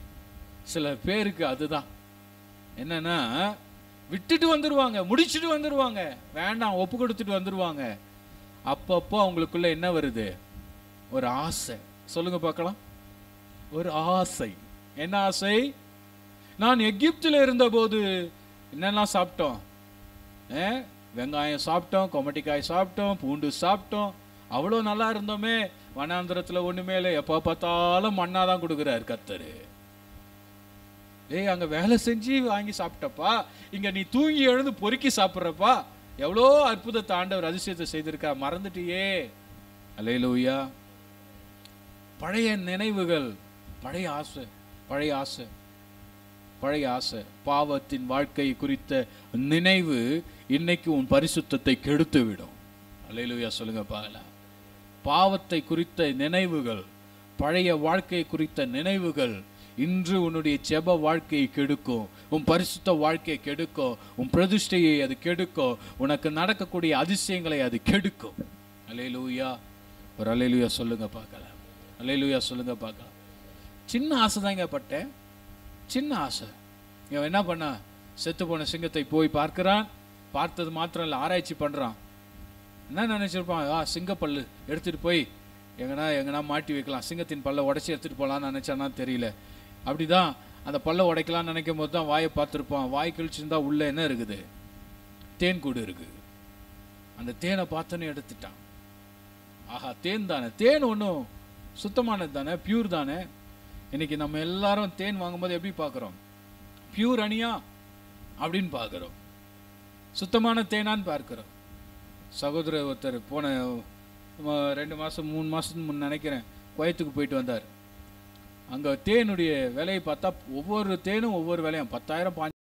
சில பேருக்கு அதுதான் என்னன்னா விட்டுட்டு வந்துருவாங்க முடிச்சுட்டு வந்துருவாங்க வேண்டாம் ஒப்பு கொடுத்துட்டு வந்துருவாங்க அப்பப்போ அவங்களுக்குள்ள என்ன வருது ஒரு ஆசை சொல்லுங்க பார்க்கலாம் ஒரு ஆசை என்ன ஆசை நான் எகிப்தில் இருந்தபோது என்னெல்லாம் சாப்பிட்டோம் ஏ வெங்காயம் சாப்பிட்டோம் கொமட்டிக்காய் சாப்பிட்டோம் பூண்டு சாப்பிட்டோம் அவ்வளோ நல்லா இருந்தோமே வனாந்திரத்தில் ஒன்றுமே இல்லை எப்போ பார்த்தாலும் மண்ணா தான் கொடுக்குறாரு கத்தரு ஏய் அங்கே வேலை செஞ்சு வாங்கி சாப்பிட்டப்பா இங்கே நீ தூங்கி எழுந்து பொறுக்கி சாப்பிட்றப்பா எவ்வளோ அற்புதத்தை ஆண்டவர் அதிசயத்தை செய்திருக்கா மறந்துட்டியே அலையிலூயா பழைய நினைவுகள் பழைய ஆசை பழைய ஆசை பழைய ஆசை பாவத்தின் வாழ்க்கை குறித்த நினைவு இன்னைக்கு உன் பரிசுத்தத்தை கெடுத்து விடும் அல்லேலூயா சொல்லுங்க பாக்கலாம் பாவத்தை குறித்த நினைவுகள் பழைய வாழ்க்கை குறித்த நினைவுகள் இன்று உன்னுடைய செப வாழ்க்கையை கெடுக்கும் உன் பரிசுத்த வாழ்க்கையை கெடுக்கும் உன் பிரதிஷ்டையை அது கெடுக்கும் உனக்கு நடக்கக்கூடிய அதிசயங்களை அது கெடுக்கும் அலையலூயா ஒரு அலையலூயா சொல்லுங்க பார்க்கலாம் அலையலூயா சொல்லுங்க பார்க்கலாம் சின்ன ஆசை தாங்க பட்டேன் சின்ன ஆசை இவன் என்ன பண்ணா செத்து போன சிங்கத்தை போய் பார்க்கிறான் பார்த்தது மாத்திரம் இல்லை ஆராய்ச்சி பண்றான் என்ன நினைச்சிருப்பான் ஆ சிங்கப்பல்லு எடுத்துட்டு போய் எங்கனா எங்கனா மாட்டி வைக்கலாம் சிங்கத்தின் பல்ல உடைச்சி எடுத்துட்டு போகலான்னு நினைச்சானா தெரியல அப்படிதான் அந்த பல்ல உடைக்கலாம்னு நினைக்கும் போது தான் வாயை பார்த்துருப்பான் வாய் கழிச்சிருந்தா உள்ள என்ன இருக்குது தேன் கூடு இருக்கு அந்த தேனை பார்த்தோன்னே எடுத்துட்டான் ஆஹா தேன் தானே தேன் ஒன்றும் சுத்தமானது தானே பியூர் தானே இன்னைக்கு நம்ம எல்லாரும் தேன் வாங்கும்போது எப்படி பார்க்குறோம் பியூர் அணியா அப்படின்னு பார்க்குறோம் சுத்தமான தேனான்னு பார்க்குறோம் சகோதரர் ஒருத்தர் போன ம- ரெண்டு மாதம் மூணு மாதத்துக்கு முன் நினைக்கிறேன் குவைத்துக்கு போயிட்டு வந்தார் அங்கே தேனுடைய விலையை பார்த்தா ஒவ்வொரு தேனும் ஒவ்வொரு விலையும் பத்தாயிரம் பாஞ்சு